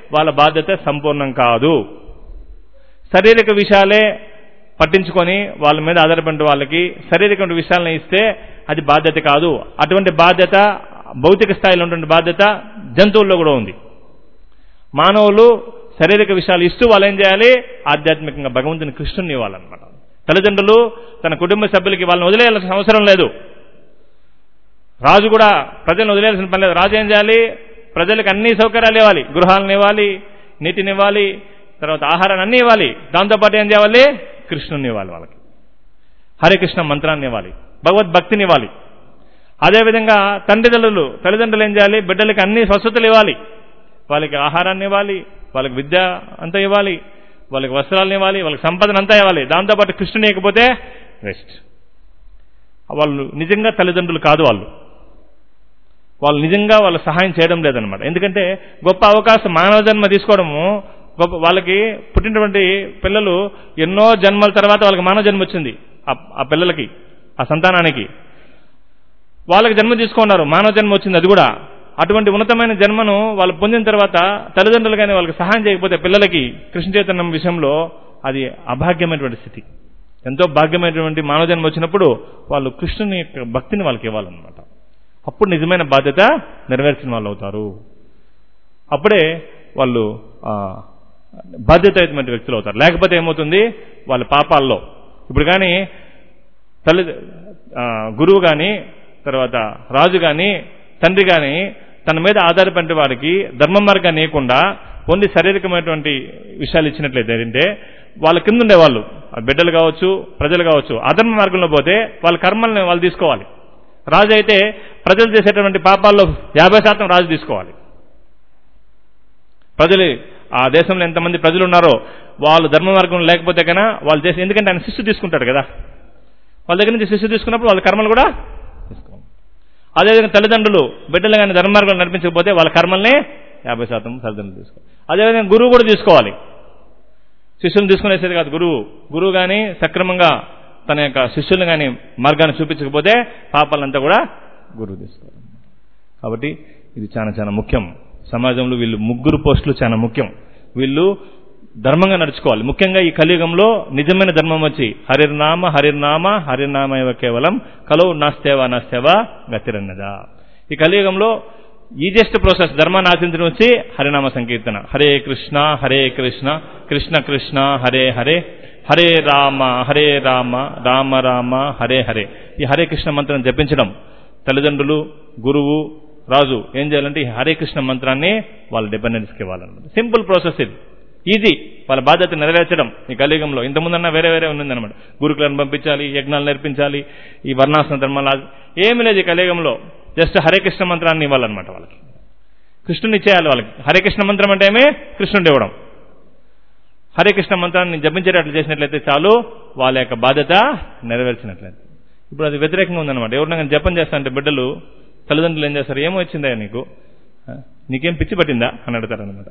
వాళ్ళ బాధ్యత సంపూర్ణం కాదు శారీరక విషయాలే పట్టించుకొని వాళ్ళ మీద ఆధారపడిన వాళ్ళకి శారీరక విషయాలను ఇస్తే అది బాధ్యత కాదు అటువంటి బాధ్యత భౌతిక స్థాయిలో ఉన్నటువంటి బాధ్యత జంతువుల్లో కూడా ఉంది మానవులు శారీరక విషయాలు ఇస్తూ వాళ్ళు ఏం చేయాలి ఆధ్యాత్మికంగా భగవంతుని కృష్ణుని ఇవ్వాలన్నమాట తల్లిదండ్రులు తన కుటుంబ సభ్యులకి వాళ్ళని వదిలేయాల్సిన అవసరం లేదు రాజు కూడా ప్రజలను వదిలేయాల్సిన పని లేదు రాజు ఏం చేయాలి ప్రజలకు అన్ని సౌకర్యాలు ఇవ్వాలి గృహాలను ఇవ్వాలి నీటిని ఇవ్వాలి తర్వాత ఆహారాన్ని అన్ని ఇవ్వాలి దాంతోపాటు ఏం చేయాలి కృష్ణుని ఇవ్వాలి వాళ్ళకి హరే కృష్ణ మంత్రాన్ని ఇవ్వాలి భగవద్భక్తిని ఇవ్వాలి అదేవిధంగా తండ్రిదండ్రులు తల్లిదండ్రులు ఏం చేయాలి బిడ్డలకి అన్ని స్వస్థతలు ఇవ్వాలి వాళ్ళకి ఆహారాన్ని ఇవ్వాలి వాళ్ళకి విద్య అంతా ఇవ్వాలి వాళ్ళకి వస్త్రాలను ఇవ్వాలి వాళ్ళకి సంపదను అంతా ఇవ్వాలి దాంతోపాటు కృష్ణుని ఇవ్వకపోతే రెస్ట్ వాళ్ళు నిజంగా తల్లిదండ్రులు కాదు వాళ్ళు వాళ్ళు నిజంగా వాళ్ళ సహాయం చేయడం లేదనమాట ఎందుకంటే గొప్ప అవకాశం మానవ జన్మ తీసుకోవడము గొప్ప వాళ్ళకి పుట్టినటువంటి పిల్లలు ఎన్నో జన్మల తర్వాత వాళ్ళకి మానవ జన్మ వచ్చింది ఆ పిల్లలకి ఆ సంతానానికి వాళ్ళకి జన్మ తీసుకున్నారు మానవ జన్మ వచ్చింది అది కూడా అటువంటి ఉన్నతమైన జన్మను వాళ్ళు పొందిన తర్వాత తల్లిదండ్రులు కానీ వాళ్ళకి సహాయం చేయకపోతే పిల్లలకి కృష్ణ చైతన్యం విషయంలో అది అభాగ్యమైనటువంటి స్థితి ఎంతో భాగ్యమైనటువంటి మానవ జన్మ వచ్చినప్పుడు వాళ్ళు కృష్ణుని యొక్క భక్తిని వాళ్ళకి ఇవ్వాలన్నమాట అప్పుడు నిజమైన బాధ్యత నెరవేర్చిన వాళ్ళు అవుతారు అప్పుడే వాళ్ళు బాధ్యతాయుతమైన వ్యక్తులు అవుతారు లేకపోతే ఏమవుతుంది వాళ్ళ పాపాల్లో ఇప్పుడు కానీ తల్లి గురువు కానీ తర్వాత రాజు కానీ తండ్రి కానీ తన మీద ఆధారపడిన వారికి ధర్మ మార్గాన్ని ఇవ్వకుండా ఓన్లీ శారీరకమైనటువంటి విషయాలు ఇచ్చినట్లయితే ఏంటంటే వాళ్ళ కింద ఉండేవాళ్ళు బిడ్డలు కావచ్చు ప్రజలు కావచ్చు అధర్మ మార్గంలో పోతే వాళ్ళ కర్మల్ని వాళ్ళు తీసుకోవాలి రాజు అయితే ప్రజలు చేసేటువంటి పాపాల్లో యాభై శాతం రాజు తీసుకోవాలి ప్రజలు ఆ దేశంలో ఎంతమంది ప్రజలు ఉన్నారో వాళ్ళు ధర్మ మార్గం లేకపోతే కన్నా వాళ్ళు చేసి ఎందుకంటే ఆయన శిష్యు తీసుకుంటాడు కదా వాళ్ళ దగ్గర నుంచి శిష్యు తీసుకున్నప్పుడు వాళ్ళ కర్మలు కూడా తీసుకోవాలి అదేవిధంగా తల్లిదండ్రులు బిడ్డలు కానీ ధర్మ మార్గం నడిపించకపోతే వాళ్ళ కర్మల్ని యాభై శాతం తల్లిదండ్రులు తీసుకోవాలి అదేవిధంగా గురువు కూడా తీసుకోవాలి శిష్యులను తీసుకునేసేది కాదు గురువు గురువు కానీ సక్రమంగా తన యొక్క శిష్యులను కానీ మార్గాన్ని చూపించకపోతే పాపాలంతా కూడా గురువు తీసుకోవాలి కాబట్టి ఇది చాలా చాలా ముఖ్యం సమాజంలో వీళ్ళు ముగ్గురు పోస్టులు చాలా ముఖ్యం వీళ్ళు ధర్మంగా నడుచుకోవాలి ముఖ్యంగా ఈ కలియుగంలో నిజమైన ధర్మం వచ్చి హరిర్నామ హరిర్నామ హరిర్నామ కేవలం కలో నాస్తేవా నాస్తేవా గతిరన్నదా ఈ కలియుగంలో ఈజెస్ట్ ప్రాసెస్ ధర్మాన్ని ఆచరించడం వచ్చి హరినామ సంకీర్తన హరే కృష్ణ హరే కృష్ణ కృష్ణ కృష్ణ హరే హరే హరే రామ హరే రామ రామ రామ హరే హరే ఈ హరే కృష్ణ మంత్రం జపించడం తల్లిదండ్రులు గురువు రాజు ఏం చేయాలంటే ఈ హరే కృష్ణ మంత్రాన్ని వాళ్ళ డిపెండెన్స్కి ఇవ్వాలన్నమాట సింపుల్ ప్రాసెస్ ఇది ఈజీ వాళ్ళ బాధ్యత నెరవేర్చడం ఈ కలియుగంలో ఇంతకుముందన్నా వేరే వేరే ఉందన్నమాట గురుకులను పంపించాలి యజ్ఞాలు నేర్పించాలి ఈ వర్ణాసన ధర్మాలు ఏమి లేదు ఈ కలియుగంలో జస్ట్ హరే కృష్ణ మంత్రాన్ని ఇవ్వాలన్నమాట వాళ్ళకి కృష్ణుని ఇచ్చేయాలి వాళ్ళకి హరే కృష్ణ మంత్రం అంటే ఏమే కృష్ణుడు ఇవ్వడం హరే కృష్ణ మంత్రాన్ని జపించేటట్లు చేసినట్లయితే చాలు వాళ్ళ యొక్క బాధ్యత నెరవేర్చినట్లయితే ఇప్పుడు అది వ్యతిరేకంగా ఉందన్నమాట ఎవరినైనా జపం చేస్తా అంటే బిడ్డలు తల్లిదండ్రులు ఏం చేస్తారు ఏమో వచ్చిందా నీకు నీకేం పిచ్చి పట్టిందా అని అడుగుతారనమాట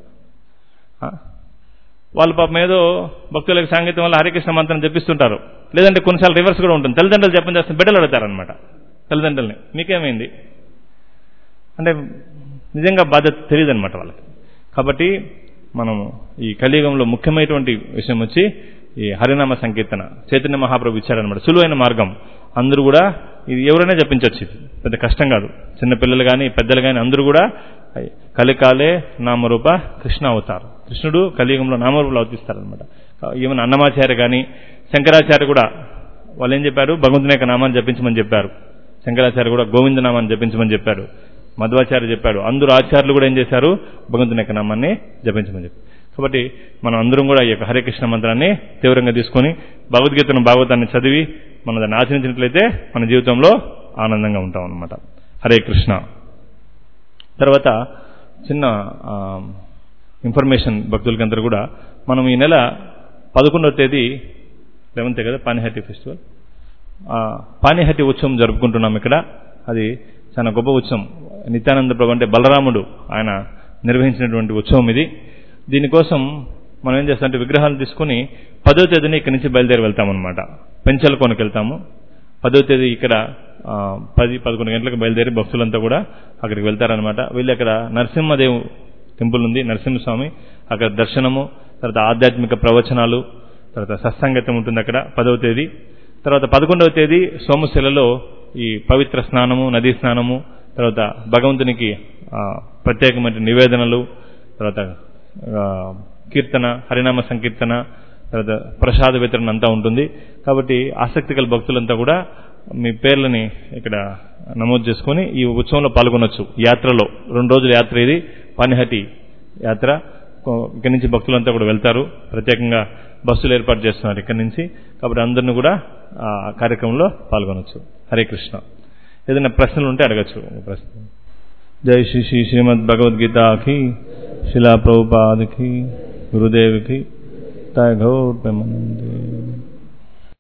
వాళ్ళ పాపం ఏదో భక్తులకు సాంగీతం వల్ల హరికృష్ణ మంత్రం జపిస్తుంటారు లేదంటే కొన్నిసార్లు రివర్స్ కూడా ఉంటుంది తల్లిదండ్రులు జపం చేస్తే బిడ్డలు అడుగుతారనమాట తల్లిదండ్రుల్ని మీకేమైంది అంటే నిజంగా బాధ్యత తెలియదు అనమాట వాళ్ళకి కాబట్టి మనం ఈ కలియుగంలో ముఖ్యమైనటువంటి విషయం వచ్చి ఈ హరినామ సంకీర్తన చైతన్య మహాప్రభు ఇచ్చారనమాట సులువైన మార్గం అందరూ కూడా ఇది ఎవరైనా జపించవచ్చు ఇది పెద్ద కష్టం కాదు చిన్నపిల్లలు కానీ పెద్దలు కానీ అందరూ కూడా కలికాలే నామరూప కృష్ణ అవుతారు కృష్ణుడు కలియుగంలో నామరూపులు అవతిస్తారనమాట ఈవెన్ అన్నమాచార్య కానీ శంకరాచార్య కూడా వాళ్ళు ఏం చెప్పారు భగవంతుని యొక్క నామాన్ని జపించమని చెప్పారు శంకరాచార్య కూడా గోవింద నామాన్ని జపించమని చెప్పారు మధ్వాచార్య చెప్పాడు అందరూ ఆచార్యులు కూడా ఏం చేశారు భగవంతుని యొక్క నామాన్ని జపించమని చెప్పారు కాబట్టి మనం అందరం కూడా ఈ యొక్క హరే కృష్ణ మంత్రాన్ని తీవ్రంగా తీసుకొని భగవద్గీతను భాగవతాన్ని చదివి మనం దాన్ని ఆచరించినట్లయితే మన జీవితంలో ఆనందంగా ఉంటాం అనమాట హరే కృష్ణ తర్వాత చిన్న ఇన్ఫర్మేషన్ భక్తులకందరూ కూడా మనం ఈ నెల పదకొండవ తేదీ లెవెన్త్ కదా పానిహట్టి ఫెస్టివల్ పానిహట్టి ఉత్సవం జరుపుకుంటున్నాం ఇక్కడ అది చాలా గొప్ప ఉత్సవం నిత్యానంద ప్రభు అంటే బలరాముడు ఆయన నిర్వహించినటువంటి ఉత్సవం ఇది దీనికోసం మనం ఏం చేస్తామంటే విగ్రహాలు తీసుకుని పదో తేదీని ఇక్కడి నుంచి బయలుదేరి వెళ్తామన్నమాట పెంచల కొనకు వెళ్తాము పదో తేదీ ఇక్కడ పది పదకొండు గంటలకు బయలుదేరి భక్తులంతా కూడా అక్కడికి వెళ్తారనమాట వెళ్ళి అక్కడ నరసింహదేవ్ టెంపుల్ ఉంది నరసింహస్వామి అక్కడ దర్శనము తర్వాత ఆధ్యాత్మిక ప్రవచనాలు తర్వాత సత్సంగతం ఉంటుంది అక్కడ పదవ తేదీ తర్వాత పదకొండవ తేదీ సోమశిలలో ఈ పవిత్ర స్నానము నదీ స్నానము తర్వాత భగవంతునికి ఆ, ప్రత్యేకమైన నివేదనలు తర్వాత ఆ, కీర్తన హరినామ సంకీర్తన తర్వాత ప్రసాద వితరణ అంతా ఉంటుంది కాబట్టి ఆసక్తి గల భక్తులంతా కూడా మీ పేర్లని ఇక్కడ నమోదు చేసుకొని ఈ ఉత్సవంలో పాల్గొనొచ్చు యాత్రలో రెండు రోజుల యాత్ర ఇది పనిహటి యాత్ర కో- ఇక్కడి నుంచి భక్తులంతా కూడా వెళ్తారు ప్రత్యేకంగా బస్సులు ఏర్పాటు చేస్తున్నారు ఇక్కడి నుంచి కాబట్టి అందరిని కూడా ఆ కార్యక్రమంలో పాల్గొనొచ్చు హరే కృష్ణ ఏదైనా ప్రశ్నలు ఉంటే అడగచ్చు ప్రశ్న జై శ్రీ శ్రీ శ్రీమద్ భగవద్గీతకి శిలా ప్రభుపాదకి గురుదేవికి తయ గౌర్ ప్రేమానందే